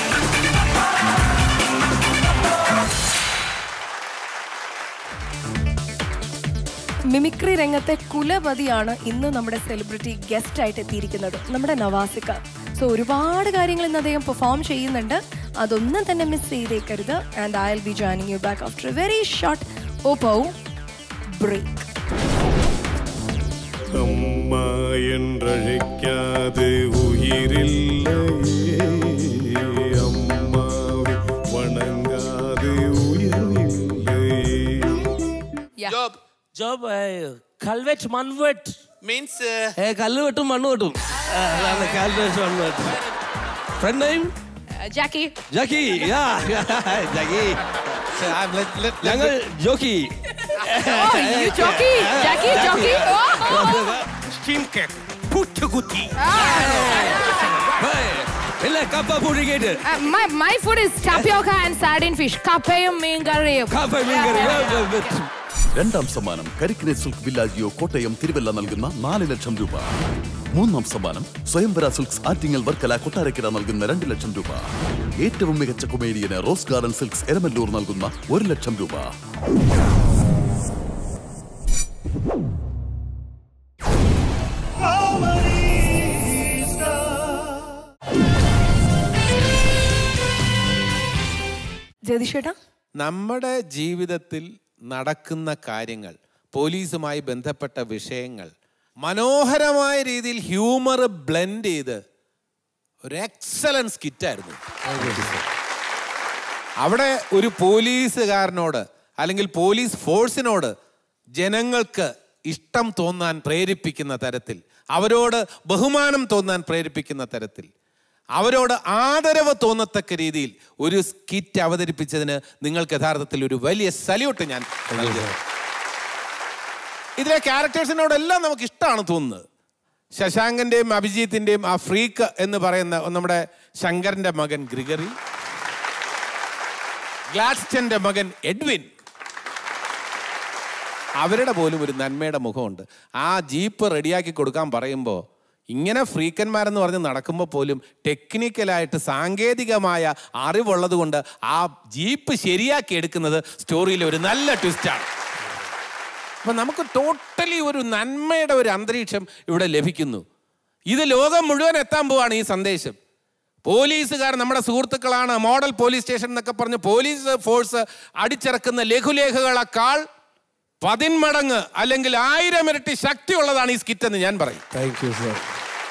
Mimicry രംഗത്തെ കുലപതിയാണ് ഇന്ന് നമ്മുടെ സെലിബ്രിറ്റി ഗസ്റ്റ് ആയിട്ട് എത്തിയിരിക്കുന്നത് നമ്മുടെ നവാസിക്ക സോ ഒരുപാട് കാര്യങ്ങൾ ഇന്ന് അദ്ദേഹം പെർഫോം ചെയ്യുന്നുണ്ട് അതൊന്നും തന്നെ മിസ് ചെയ്തേക്കരുത് and I will be joining you back after very short Oppo break അമ്മ என்றழைக்காது உயிரில்லையே அம்மாவை வணங்காது உயிரில்லையே ജോബ് ജോബ് കൽവെറ്റ് മൺവെറ്റ് മീൻസ് ഏ കല്ല് വെട്ടും മണ്ണ് വെട്ടും ആ, അതാണ് കല്ല് വെട്ടും മണ്ണ് വെട്ടും ഫ്രണ്ട് നെയിം ജാക്കി ജാക്കി യാ ജാക്കി ഞങ്ങൾ jockey you jockey? Jackie, jockey? Steam cake പുറ്റുകുത്തി ഇല്ല കപ്പ പുഴുകിയിട്ട് Uh, my, my food is tapioca and sardine fish. കപ്പയും മീൻകറിയും കപ്പ മീൻകറി രണ്ടാം സമ്മാനം കരിക്കിനെ സിൽക്ക് വില്ലാജിയോ കോട്ടയം തിരുവല്ല നൽകുന്ന നാല് ലക്ഷം രൂപ മൂന്നാം സമ്മാനം സ്വയംവര സിൽക്സ് ആറ്റിങ്ങൽ വർക്കല കൊട്ടാരക്കര നൽകുന്ന രണ്ട് ലക്ഷം രൂപ ഏറ്റവും മികച്ച കൊമേഡിയന് റോസ് ഗാർഡൻ സിൽക്സ് എരമല്ലൂർ നൽകുന്ന ഒരു ലക്ഷം രൂപ ജതിഷേട്ടാ നമ്മുടെ ജീവിതത്തിൽ നടക്കുന്ന കാര്യങ്ങൾ പോലീസുമായി ബന്ധപ്പെട്ട വിഷയങ്ങൾ മനോഹരമായ രീതിയിൽ ഹ്യൂമർ ബ്ലെൻഡ് ചെയ്ത് ഒരു എക്സലൻസ് സ്കിറ്റായിരുന്നു അവിടെ ഒരു പോലീസുകാരനോട് അല്ലെങ്കിൽ പോലീസ് ഫോഴ്സിനോട് ജനങ്ങൾക്ക് ഇഷ്ടം തോന്നാൻ പ്രേരിപ്പിക്കുന്ന തരത്തിൽ അവരോട് ബഹുമാനം തോന്നാൻ പ്രേരിപ്പിക്കുന്ന തരത്തിൽ അവരോട് ആദരവ് തോന്നത്തക്ക രീതിയിൽ ഒരു സ്കിറ്റ് അവതരിപ്പിച്ചതിന് നിങ്ങൾക്ക് യഥാർത്ഥത്തിൽ ഒരു വലിയ സല്യൂട്ട് ഞാൻ നൽകുന്നു ഇതിലെ ക്യാരക്ടേഴ്സിനോടെല്ലാം നമുക്ക് ഇഷ്ടമാണ് തോന്നുന്നത് ശശാങ്കന്റെയും അഭിജിത്തിന്റെയും ആ ഫ്രീക്ക് എന്ന് പറയുന്ന നമ്മുടെ ശങ്കറിന്റെ മകൻ ഗ്രിഗറി ഗ്ലാഡ്സ്റ്റന്റെ മകൻ എഡ്വിൻ അവരുടെ പോലും ഒരു നന്മയുടെ മുഖമുണ്ട് ആ ജീപ്പ് റെഡിയാക്കി കൊടുക്കാൻ പറയുമ്പോൾ ഇങ്ങനെ ഫ്രീക്കന്മാരെന്ന് പറഞ്ഞ് നടക്കുമ്പോൾ പോലും ടെക്നിക്കലായിട്ട് സാങ്കേതികമായ അറിവുള്ളത് കൊണ്ട് ആ ജീപ്പ് ശരിയാക്കി എടുക്കുന്നത് സ്റ്റോറിയിലെ ഒരു നല്ല ട്വിസ്റ്റാണ് അപ്പം നമുക്ക് ടോട്ടലി ഒരു നന്മയുടെ ഒരു അന്തരീക്ഷം ഇവിടെ ലഭിക്കുന്നു ഇത് ലോകം മുഴുവൻ എത്താൻ പോവാണ് ഈ സന്ദേശം പോലീസുകാർ നമ്മുടെ സുഹൃത്തുക്കളാണ് മോഡൽ പോലീസ് സ്റ്റേഷൻ എന്നൊക്കെ പറഞ്ഞ് പോലീസ് ഫോഴ്സ് അടിച്ചിറക്കുന്ന ലഘുലേഖകളെക്കാൾ പതിന്മടങ്ങ് അല്ലെങ്കിൽ ആയിരം ഇരട്ടി ശക്തിയുള്ളതാണ് ഈ സ്കിറ്റ് എന്ന് ഞാൻ പറയും താങ്ക് യു സർ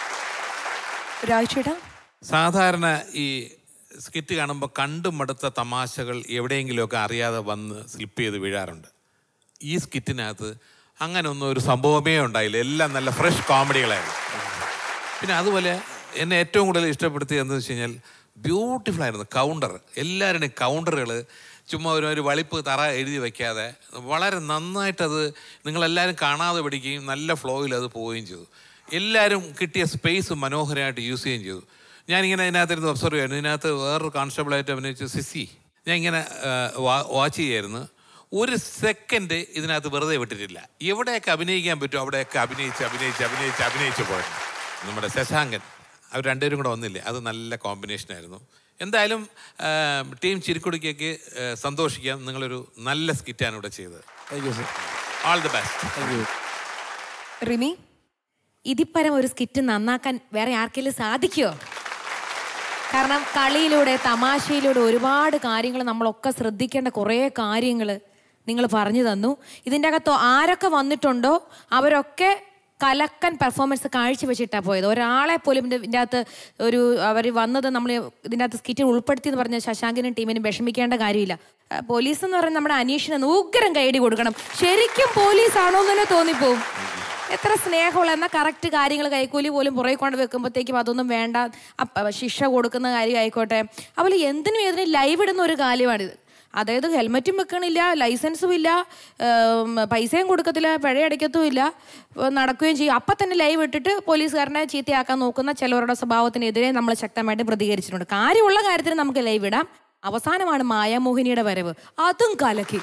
രാജേട്ടാ സാധാരണ ഈ സ്കിറ്റ് കാണുമ്പോൾ കണ്ടും മടുത്ത തമാശകൾ എവിടെയെങ്കിലുമൊക്കെ അറിയാതെ വന്ന് സ്ലിപ്പ് ചെയ്ത് വീഴാറുണ്ട് ഈ സ്കിറ്റിനകത്ത് അങ്ങനെ ഒന്നും ഒരു സംഭവമേ ഉണ്ടായില്ല എല്ലാം നല്ല ഫ്രഷ് കോമഡികളായിരുന്നു പിന്നെ അതുപോലെ എന്നെ ഏറ്റവും കൂടുതൽ ഇഷ്ടപ്പെടുത്തിയത് എന്ന് വെച്ച് കഴിഞ്ഞാൽ ബ്യൂട്ടിഫുൾ ആയിരുന്നു കൗണ്ടർ എല്ലാവരുടെയും കൗണ്ടറുകൾ ചുമ്മാ ഒരു ഒരു വളിപ്പ് തറ എഴുതി വെക്കാതെ വളരെ നന്നായിട്ടത് നിങ്ങളെല്ലാവരും കാണാതെ പഠിക്കുകയും നല്ല ഫ്ലോയിൽ അത് പോവുകയും ചെയ്തു എല്ലാവരും കിട്ടിയ സ്പേസ് മനോഹരമായിട്ട് യൂസ് ചെയ്യുകയും ചെയ്തു ഞാനിങ്ങനെ ഇതിനകത്തിരുന്ന് ഒബ്സർവ് ചെയ്യായിരുന്നു ഇതിനകത്ത് വേറൊരു കോൺസ്റ്റബിളായിട്ട് അഭിനയിച്ച സിസി ഞാൻ ഇങ്ങനെ വാച്ച് ചെയ്യായിരുന്നു ഒരു സെക്കൻഡ് ഇതിനകത്ത് വെറുതെ വിട്ടിട്ടില്ല എവിടെയൊക്കെ അഭിനയിക്കാൻ പറ്റുമോ അവിടെയൊക്കെ അഭിനയിച്ച് അഭിനയിച്ച് അഭിനയിച്ച് അഭിനയിച്ച് പോയിരുന്നു നമ്മുടെ ശശാങ്കൻ അവർ രണ്ടുപേരും കൂടെ വന്നില്ലേ അത് നല്ല കോമ്പിനേഷൻ ആയിരുന്നു എന്തായാലും ആ, ടീം ചിരിക്കുടിക്കേക്ക് ആ, സന്തോഷിക്കാം നിങ്ങളൊരു നല്ല സ്കിറ്റാണ് ഇവിടെ ചെയ്തത് thank you sir all the best thank you Rimi ഇതിപ്പരം ഒരു സ്കിറ്റ് നന്നാക്കാൻ വേറെ ആർക്കെങ്കിലും സാധിക്കുമോ കാരണം കളിയിലൂടെ തമാശയിലൂടെ ഒരുപാട് കാര്യങ്ങൾ നമ്മളൊക്കെ ശ്രദ്ധിക്കേണ്ട കുറേ കാര്യങ്ങൾ നിങ്ങൾ പറഞ്ഞു തന്നു ഇതിൻ്റെ അകത്ത് ആരൊക്കെ വന്നിട്ടുണ്ടോ അവരൊക്കെ കലക്കൻ പെർഫോമൻസ് കാഴ്ചവെച്ചിട്ടാണ് പോയത് ഒരാളെ പോലും ഇതിൻ്റെ ഇതിൻ്റെ അകത്ത് ഒരു അവർ വന്നത് നമ്മൾ ഇതിൻ്റെ അകത്ത് സ്കിറ്റിൽ ഉൾപ്പെടുത്തി എന്ന് പറഞ്ഞ ശശാങ്കിനും ടീമിനും വിഷമിക്കേണ്ട കാര്യമില്ല ആ, പോലീസ് എന്ന് പറയുന്നത് നമ്മുടെ അനീഷിന് ഉഗ്രം കൈയടി കൊടുക്കണം ശരിക്കും പോലീസാണോ എന്ന് തന്നെ തോന്നിപ്പോവും എത്ര സ്നേഹമുള്ള എന്നാൽ കറക്റ്റ് കാര്യങ്ങൾ കൈക്കൂലി പോലും പുറകെ കൊണ്ട് വെക്കുമ്പോഴത്തേക്കും അതൊന്നും വേണ്ട അപ്പ- ശിക്ഷ കൊടുക്കുന്ന കാര്യം ആയിക്കോട്ടെ അതുപോലെ എന്തിനും ഏതിനും ലൈവ് ഇടുന്ന ഒരു കാര്യമാണിത് അതായത് ഹെൽമറ്റും വെക്കണില്ല ലൈസൻസും ഇല്ല ഏം, പൈസയും കൊടുക്കത്തില്ല പിഴ അടയ്ക്കത്തും ഇല്ല ഏ, നടക്കുകയും ചെയ്യും അപ്പം തന്നെ ലൈവ് ഇട്ടിട്ട് പോലീസുകാരനെ ചീത്തയാക്കാൻ നോക്കുന്ന ചിലവരുടെ സ്വഭാവത്തിനെതിരെ നമ്മൾ ശക്തമായിട്ട് പ്രതികരിച്ചിട്ടുണ്ട് കാര്യമുള്ള കാര്യത്തിന് നമുക്ക് ലൈവ് ഇടാം അവസാനമാണ് മായാമോഹിനിയുടെ വരവ് അതും കലക്കി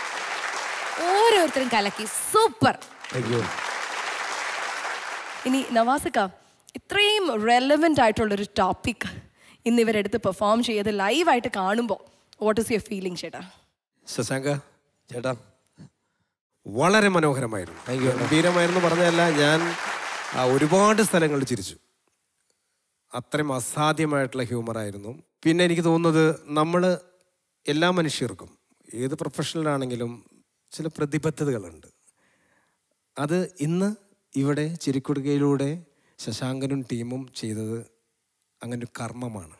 ഓരോരുത്തരും കലക്കി സൂപ്പർ താങ്ക് യു ഇനി നവാസിക്ക ഇത്രയും റെലവെൻ്റ് ആയിട്ടുള്ളൊരു ടോപ്പിക് ഇന്ന് ഇവരെടുത്ത് പെർഫോം ചെയ്ത് ലൈവായിട്ട് കാണുമ്പോൾ വാട്ട് ഇസ് യുവർ ഫീലിംഗ് ചേട്ടാ ശശാങ്ക ചേട്ടാ വളരെ മനോഹരമായിരുന്നു ഗംഭീരമായിരുന്നു പറഞ്ഞതല്ല ഞാൻ ആ, ഒരുപാട് സ്ഥലങ്ങളിൽ ചിരിച്ചു അത്രയും അസാധ്യമായിട്ടുള്ള ഹ്യൂമറായിരുന്നു പിന്നെ എനിക്ക് തോന്നുന്നത് നമ്മൾ എല്ലാ മനുഷ്യർക്കും ഏത് പ്രൊഫഷണലാണെങ്കിലും ചില പ്രതിബദ്ധതകളുണ്ട് അത് ഇന്ന് ഇവിടെ ചിരിക്കുടുകയിലൂടെ ശശാങ്കനും ടീമും ചെയ്തത് അങ്ങനെ ഒരു കർമ്മമാണ്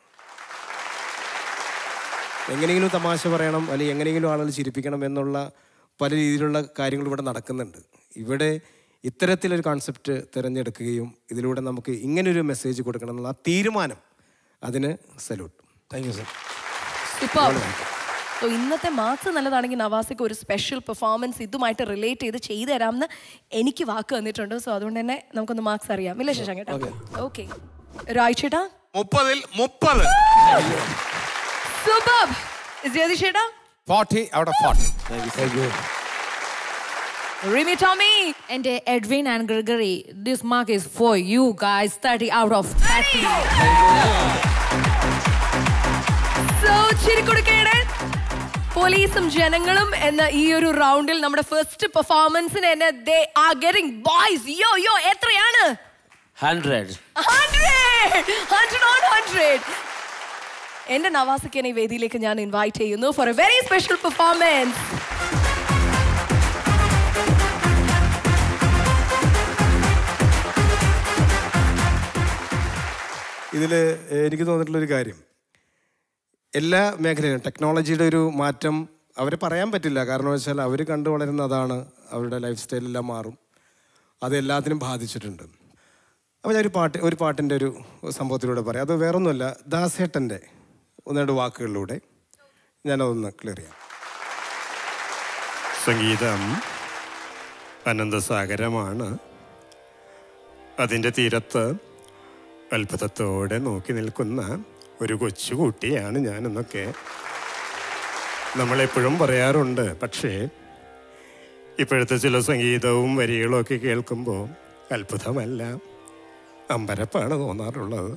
എങ്ങനെയെങ്കിലും തമാശ പറയണം അല്ലെങ്കിൽ എങ്ങനെയെങ്കിലും ആളുകൾ ചിരിപ്പിക്കണം എന്നുള്ള പല രീതിയിലുള്ള കാര്യങ്ങൾ ഇവിടെ നടക്കുന്നുണ്ട് ഇവിടെ ഇത്തരത്തിലൊരു കോൺസെപ്റ്റ് തിരഞ്ഞെടുക്കുകയും ഇതിലൂടെ നമുക്ക് ഇങ്ങനൊരു മെസ്സേജ് കൊടുക്കണം എന്നുള്ള ആ തീരുമാനം അതിന് salute thank you sir super so ഇന്നത്തെ മാർക്സ് നല്ലതാണെങ്കിൽ നവാസിക്ക് ഒരു സ്പെഷ്യൽ പെർഫോമൻസ് ഇതുമായിട്ട് റിലേറ്റ് ചെയ്ത് ചെയ്തു തരാമെന്ന് എനിക്ക് വാക്ക് തന്നിട്ടുണ്ട് സോ അതുകൊണ്ട് തന്നെ നമുക്കൊന്ന് മാർക്സ് അറിയാം ഇല്ല ശശാങ്ക് കേട്ടോ ഓക്കെ രായ്ചേട്ടാ മുപ്പതിൽ മുപ്പത് സൂപ്പർ ജയതി ചേട്ടാ forty out of forty thank you Rimi Tomy And uh, Edwin and Gregory, this mark is for you guys, 30 out of 30. So ചിരിക്കൊടുക്കേടെ പോലീസും ജനങ്ങളും എന്ന ഈ ഒരു റൗണ്ടിൽ നമ്മുടെ ഫസ്റ്റ് പെർഫോമൻസിന് തന്നെ they are getting boys yo yo എത്രയാണ് hundred hundred hundred on hundred എന്റെ നവാസിക്കനെ ഈ വേദിയിലേക്ക് ഞാൻ ഇൻവൈറ്റ് ചെയ്യുന്നു for a very special performance ഇതിൽ എനിക്ക് തോന്നിയിട്ടുള്ളൊരു കാര്യം എല്ലാ മേഖലയിലും ടെക്നോളജിയുടെ ഒരു മാറ്റം അവരെ പറയാൻ പറ്റില്ല കാരണം വെച്ചാൽ അവർ കണ്ടു വളരുന്ന അതാണ് അവരുടെ ലൈഫ് സ്റ്റൈലെല്ലാം മാറും അത് എല്ലാത്തിനും ബാധിച്ചിട്ടുണ്ട് അപ്പോൾ ഞാനൊരു പാട്ട് ഒരു പാട്ടിൻ്റെ ഒരു സംഭവത്തിലൂടെ പറയാം അത് വേറൊന്നുമല്ല ദാസേട്ടൻ്റെ ഒന്ന് രണ്ട് വാക്കുകളിലൂടെ ഞാനതൊന്ന് ക്ലിയർ ചെയ്യാം സംഗീതം അനന്തസാഗരമാണ് അതിൻ്റെ തീരത്ത് അത്ഭുതത്തോടെ നോക്കി നിൽക്കുന്ന ഒരു കൊച്ചുകുട്ടിയാണ് ഞാനെന്നൊക്കെ നമ്മളെപ്പോഴും പറയാറുണ്ട് പക്ഷേ ഇപ്പോഴത്തെ ചില സംഗീതവും വരികളും ഒക്കെ കേൾക്കുമ്പോൾ അത്ഭുതമല്ല അമ്പരപ്പാണ് തോന്നാറുള്ളത്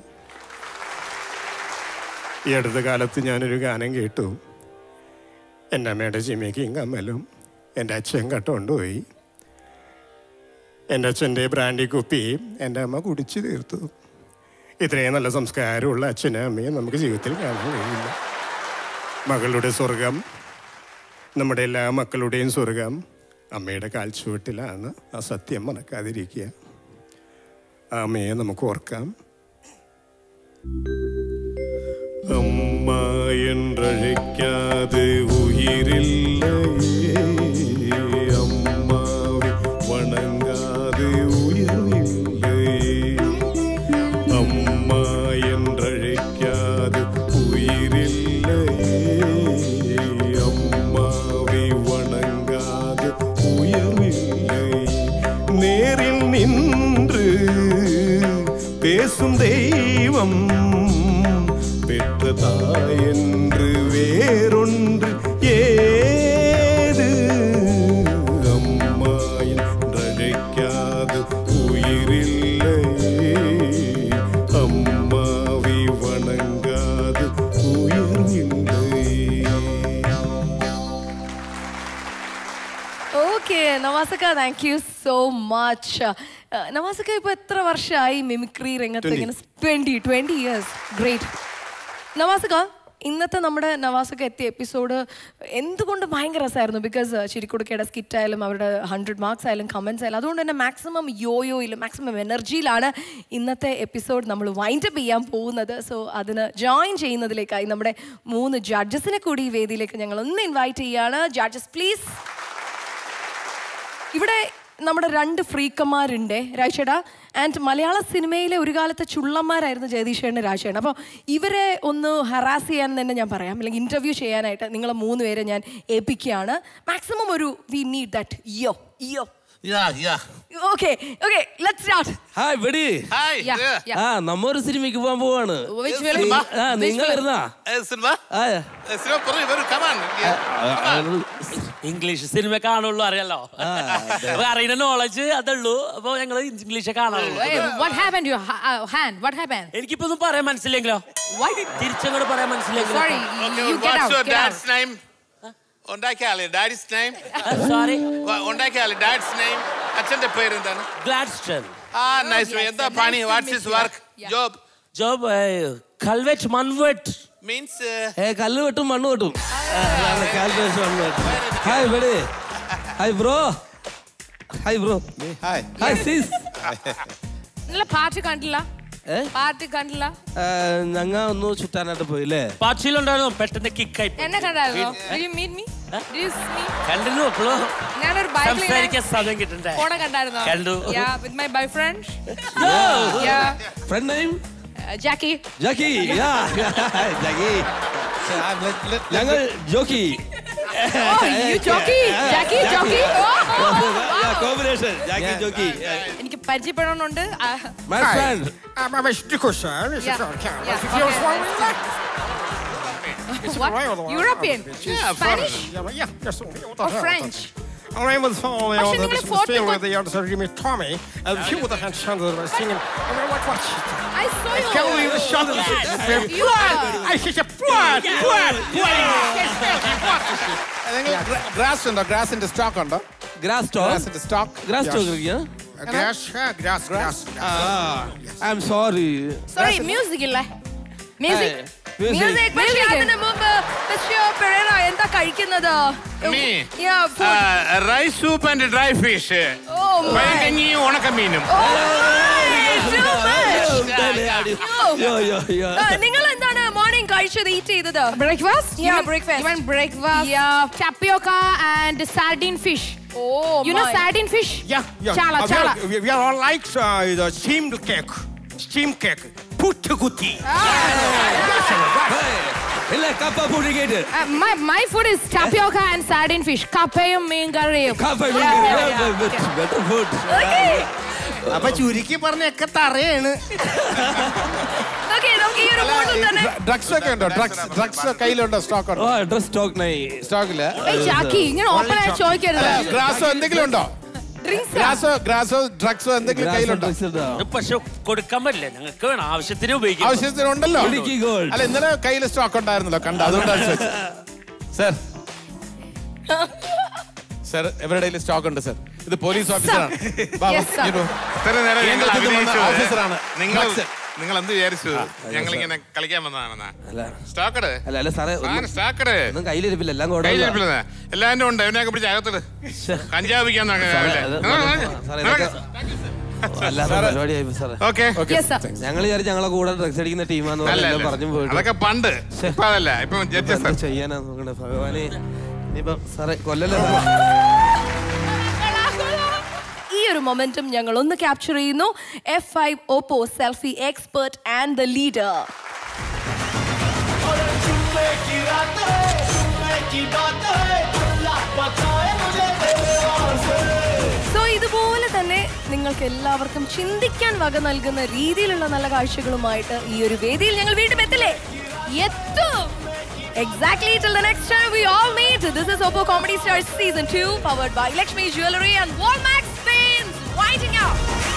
ഈ അടുത്ത കാലത്ത് ഞാനൊരു ഗാനം കേട്ടു എൻ്റെ അമ്മയുടെ ചിമ്മയ്ക്കും കമ്മലും എൻ്റെ അച്ഛൻ കട്ടുകൊണ്ടുപോയി എൻ്റെ അച്ഛൻ്റെ ബ്രാൻഡി കുപ്പി എൻ്റെ അമ്മ കുടിച്ചു തീർത്തു ഇത്രയും നല്ല സംസ്കാരമുള്ള അച്ഛനും അമ്മയും നമുക്ക് ജീവിതത്തിൽ കാണാൻ കഴിയില്ല മകളുടെ സ്വർഗം നമ്മുടെ എല്ലാ മക്കളുടെയും സ്വർഗം അമ്മയുടെ കാൽച്ചുവട്ടിലാണ് ആ സത്യം മറക്കാതിരിക്കുക ആ അമ്മയെ നമുക്ക് ഓർക്കാം അമ്മ என்றழைக்காது உயிரில்லையே அம்மாவை வணங்காது உயிரில்லையே அம்மா என்றழைக்காது உயிரில்லையே அம்மாவை வணங்காது உயர்வில்லை நேரில் நின்று பேசும் தெய்வம் பெற்ற தாயென்று வேறொன்று ஏது அம்மா என்றழைக்காது உயிரில்லையே அம்மாவை வணங்காது உயர்வில்லை ഓക്കെ നവാസക്ക താങ്ക് യു സോ മച്ച് നവാസക്ക ഇപ്പൊ എത്ര വർഷമായി മിമിക്രി രംഗത്ത് Twenty. ഇങ്ങനെ ട്വന്റി ട്വന്റി ഇയേഴ്സ് ഗ്രേറ്റ് നവാസക്ക ഇന്നത്തെ നമ്മുടെ നവാസക്ക എത്തിയ എപ്പിസോഡ് എന്തുകൊണ്ട് ഭയങ്കര രസമായിരുന്നു ബിക്കോസ് ചിരിക്കുടുക്കയുടെ സ്കിറ്റ് ആയാലും അവരുടെ ഹൺഡ്രഡ് മാർക്സ് ആയാലും കമൻസ് ആയാലും അതുകൊണ്ട് തന്നെ മാക്സിമം യോയോയിലും മാക്സിമം എനർജിയിലാണ് ഇന്നത്തെ എപ്പിസോഡ് നമ്മൾ വൈൻഡ് അപ്പ് ചെയ്യാൻ പോകുന്നത് സോ അതിന് ജോയിൻ ചെയ്യുന്നതിലേക്കായി നമ്മുടെ മൂന്ന് ജഡ്ജസിനെ കൂടി ഈ വേദിയിലേക്ക് ഞങ്ങൾ ഒന്ന് ഇൻവൈറ്റ് ചെയ്യാണ് ജഡ്ജസ് പ്ലീസ് ഇവിടെ നമ്മുടെ രണ്ട് ഫ്രീക്കന്മാരുണ്ട് രാജേട്ടാ ആൻഡ് മലയാള സിനിമയിലെ ഒരു കാലത്തെ ചുള്ളന്മാരായിരുന്നു ജഗദീഷേണ് രാജേട്ടൻ അപ്പോൾ ഇവരെ ഒന്ന് ഹറാസ് ചെയ്യാൻ തന്നെ ഞാൻ പറയാം അല്ലെങ്കിൽ ഇന്റർവ്യൂ ചെയ്യാനായിട്ട് നിങ്ങളെ മൂന്ന് പേരെ ഞാൻ ഏൽപ്പിക്കുകയാണ് മാക്സിമം ഒരു we need that yo yo yeah yeah okay okay let's start hi വെടി ഹായ് Yeah, yeah. ആ നമ്മ ഒരു സിനിമയ്ക്ക് പോകാൻ പോവാണ് Which film? ആ Which നിങ്ങൾ film? ഇരുന്നാ സിനിമ സിനിമ പറയൂ വരൂ കമാൻ ഇംഗ്ലീഷ് സിനിമ കാണുള്ളൂ അറിയാലോ അപ്പൊ അറിയുന്ന നോളജ് അതുള്ളൂ അപ്പൊ ഞങ്ങള് ഇംഗ്ലീഷ് കാണുള്ളൂ What happened to your ha- uh, hand? What happened? എനിക്കിപ്പോ ഒന്നും പറയാൻ മനസ്സിലെങ്കിലോ തിരിച്ചങ്ങോട്ട് പറയാൻ മനസ്സിലെങ്കിലോ Sorry, you- you get out, get out. name? ഉണ്ടാക്കിയാലേ ഡാഡിസ് നെയിം സോറി ഉണ്ടാക്കിയാലേ ഡാഡിസ് നെയിം അച്ഛന്റെ പേര് എന്താണ് ഗ്ലാഡ്സ്റ്റൺ ആ നൈസ് എന്താ പണി what's his work job job കൽവെറ്റ് മൺവെറ്റ് മീൻസ് ഏ കല്ല് വെട്ടും മണ്ണ് വെട്ടും കാൽക്കുലേഷൻ മണ്ണ് വെട്ടും ഹായ് വെടി hi bro hi bro hi hi സീസ് നിങ്ങളെ പാട്ട് കണ്ടില്ല ഏ? പാട്ട് കണ്ടില്ല ഞങ്ങ ഒന്ന് ചുറ്റാനായിട്ട് പോയില്ലേ പാച്ചിലുണ്ടായിരുന്നു പെട്ടെന്ന് കിക്കായി എന്നെ കണ്ടായിരുന്നോ Did you meet me? Did you see me? കണ്ടിരുന്നു അപ്പോഴോ ഞാനൊരു ബൈക്കിൽ സംസാരിക്കാൻ സമയം കിട്ടണ്ടേ പോണ കണ്ടായിരുന്നോ കണ്ടു. Yeah, with my boyfriend. Yo! Yeah. Friend name Uh, Jackie. Jackie yeah Jackie ഞങ്ങൾ jockey Oh, you jockey? Jackie, jockey? Oh. Combination Jackie jockey എനിക്ക് പരിചയപ്പെടണമെന്നുണ്ട് ആ, my friend I'm a Mr. Yeah. Yeah. What? European? Spanish? Or French? I was following പക്ഷേ all the നിങ്ങള് business photo field കൊ- with the other Jimmy Tommy, and a few of the hands that were singing. I mean, what, what? I saw you. Can we shut the You are- I said, blood, blood, grass ഉണ്ടോ ഗ്രാസിന്റെ stock ഉണ്ടോ grass stock ഗ്രാസിന്റെ stock grass stock ഇരിക്കുക Grass, uh, grass, grass. I'm sorry Sorry, music ഇല്ലേ? Music? music. Music പക്ഷേ അതിന് മുമ്പ് mister പെരേറ എന്താ കഴിക്കുന്നത് Me? Yeah, food. Rice soup and dry fish Oh, my. പഴങ്കഞ്ഞിയും ഉണക്കമീനും നിങ്ങൾ എന്താണ് മോർണിംഗ് കഴിച്ചത് ഈറ്റ് ചെയ്തത് Breakfast? Yeah, You want- breakfast. You want breakfast? Yeah. Tapioca and sardine fish. Oh, You know my. sardine fish? Yeah, yeah. Chala, Uh, we, chala. are, we, we are all like uh, the steamed cake. Steamed cake. Puttagutti. ഇല്ല കപ്പ പുഴുകിയിട്ട് Uh, my, my food is tapioca and sardine fish. കപ്പയും മീൻ കറിയും. കപ്പ Yeah, yeah, yeah. Better food അപ്പൊ ചുരുക്കി പറഞ്ഞൊക്കെ തറയാണ് okay നമുക്ക് ഈ ഒരു മൂന്നും തന്നെ ഡ്രഗ്സ് ഒക്കെ ഉണ്ടോ ഡ്രഗ്സ് ഡ്രഗ്സ് കയ്യിലുണ്ടോ സ്റ്റോക്ക് ഉണ്ടോ അഡ്രസ് സ്റ്റോക്ക് നൈ സ്റ്റോക്കില് ഏയ് ജാക്കി ഇങ്ങനെ ഓപ്പൺ ആയി ചോദിക്കരുത് ഗ്രാസോ എന്തെങ്കിലും ഉണ്ടോ ഡ്രിങ്ക്സ് ഗ്രാസോ ഗ്രാസോ ഡ്രഗ്സോ എന്തെങ്കിലും കയ്യിലുണ്ടോ ഇത് പക്ഷെ കൊടുക്കാൻ പറ്റില്ല ഞങ്ങൾക്ക് വേണം ആവശ്യത്തിന് ഉപയോഗിക്കാം ആവശ്യത്തിനുണ്ടല്ലോ ഇടുക്കി gold. അല്ല ഇന്നലെ കയ്യിൽ സ്റ്റോക്ക് ഉണ്ടായിരുന്നല്ലോ കണ്ട അതുകൊണ്ടാണ് ചോദിച്ചത് സർ സർ എവരുടെ കയ്യിൽ സ്റ്റോക്ക് ഉണ്ട് സർ ഇത് പോലീസ് ഓഫീസറാണ് Yes, sir. ഓഫീസറാണ് നിങ്ങൾ നിങ്ങൾ എന്ത് വിചാരിച്ചു ഞങ്ങൾ ഇങ്ങനെ കളിക്കാൻ വന്നതാണെന്നാ അല്ല സ്റ്റോക്കട് അല്ല അല്ല സാറേ ഒന്നും- സ്റ്റോക്കട് ഒന്നും കയ്യിലിരിപ്പില്ല എല്ലാം കൂടെ കയ്യിലിരിപ്പില്ല എല്ലാവരും ഉണ്ട് ഇവനെയൊക്കെ പിടിച്ച് അകത്തിട് കഞ്ചാവ് വിൽക്കാൻ സാറേ, അത് സാറേ, ഇതൊക്കെ അല്ലാത്ത പരിപാടിയായി പോയി സാറേ ഓക്കെ Yes, sir. ഞങ്ങൾ വിചാരിച്ചു ഞങ്ങളെ കൂടെ ഡ്രഗ്സ് അടിക്കുന്ന ടീമാന്ന് അല്ല, പറഞ്ഞ് അല്ല. പറഞ്ഞു പോയിട്ട് അതൊക്കെ പണ്ട് ഇപ്പൊ അതല്ല ഇപ്പൊ ജഡ്ജസ് എന്താ ചെയ്യാനാ നോക്കണേ ഭഗവാനെ ഇനിയിപ്പോ സാറേ കൊല്ലല്ലേ ഈ ഒരു മൊമെന്റം ഞങ്ങൾ ഒന്ന് ക്യാപ്ചർ ചെയ്യുന്നു F five Oppo selfie expert and the leader so ഇതുപോലെ തന്നെ നിങ്ങൾക്ക് എല്ലാവർക്കും ചിന്തിക്കാൻ വക നൽകുന്ന രീതിയിലുള്ള നല്ല കാഴ്ചകളുമായിട്ട് ഈ ഒരു വേദിയിൽ ഞങ്ങൾ വീണ്ടും എത്തില്ലേ എത്തും Exactly till the next time we all meet. This is Oppo Comedy Stars Season 2, powered by Lakshmi Jewelry and Walmax Fins. Winding up.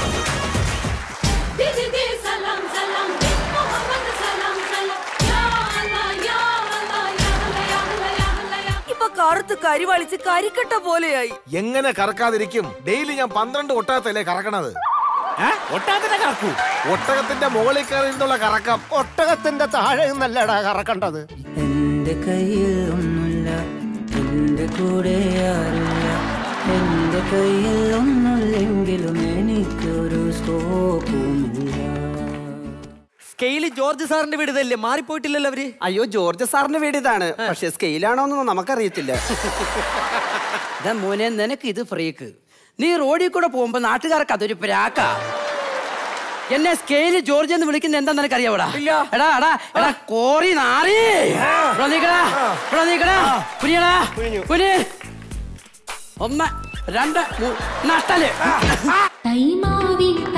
ഇപ്പൊ കറുത്ത് കരിവളിച്ച് കരിക്കട്ട പോലെയായി എങ്ങനെ കറക്കാതിരിക്കും ഡെയിലി ഞാൻ പന്ത്രണ്ട് ഒട്ടകത്തല്ലേ കറക്കണത് ഒട്ടകത്തിന്റെ കറക്കൂ ഒട്ടകത്തിന്റെ മുകളിൽ കയറി നിന്നുള്ള കറക്കം ഒട്ടകത്തിന്റെ താഴെ നിന്നല്ലടാ കറക്കണ്ടത് എന്റെ കയ്യിൽ ഒന്നുമില്ല എന്റെ കൂടെ ആരുമില്ല എന്റെ കയ്യിൽ ഒന്നുമില്ലെങ്കിലും എനിക്കൊരു സ്കോപ്പുമില്ല സ്കെയില് ജോർജ് സാറിന്റെ വീട് ഇതല്ലേ മാറിപ്പോയിട്ടില്ലല്ലോ അവര് അയ്യോ ജോർജ് സാറിന്റെ വീട് ഇതാണ് പക്ഷെ സ്കെയിലാണോന്ന് നമുക്കറിയത്തില്ല ഇതാ മോനെ നിനക്ക് ഇത് ഫ്രീക്ക് നീ റോഡിൽ കൂടെ പോകുമ്പോ നാട്ടുകാർക്ക് അതൊരു പ്രാക്കാ എന്നെ സ്കെയില് ജോർജ് എന്ന് വിളിക്കുന്ന എന്താ നിനക്ക് അറിയാവടാ എടാ എടാ എടാ കോറി നാറി ഇവിടെ നീക്കടാ ഇവിടെ നീക്കടാ കുനിയടാ കുനി ഒന്ന് രണ്ട് മൂന്ന് നട്ടല് തൈമാവിൻ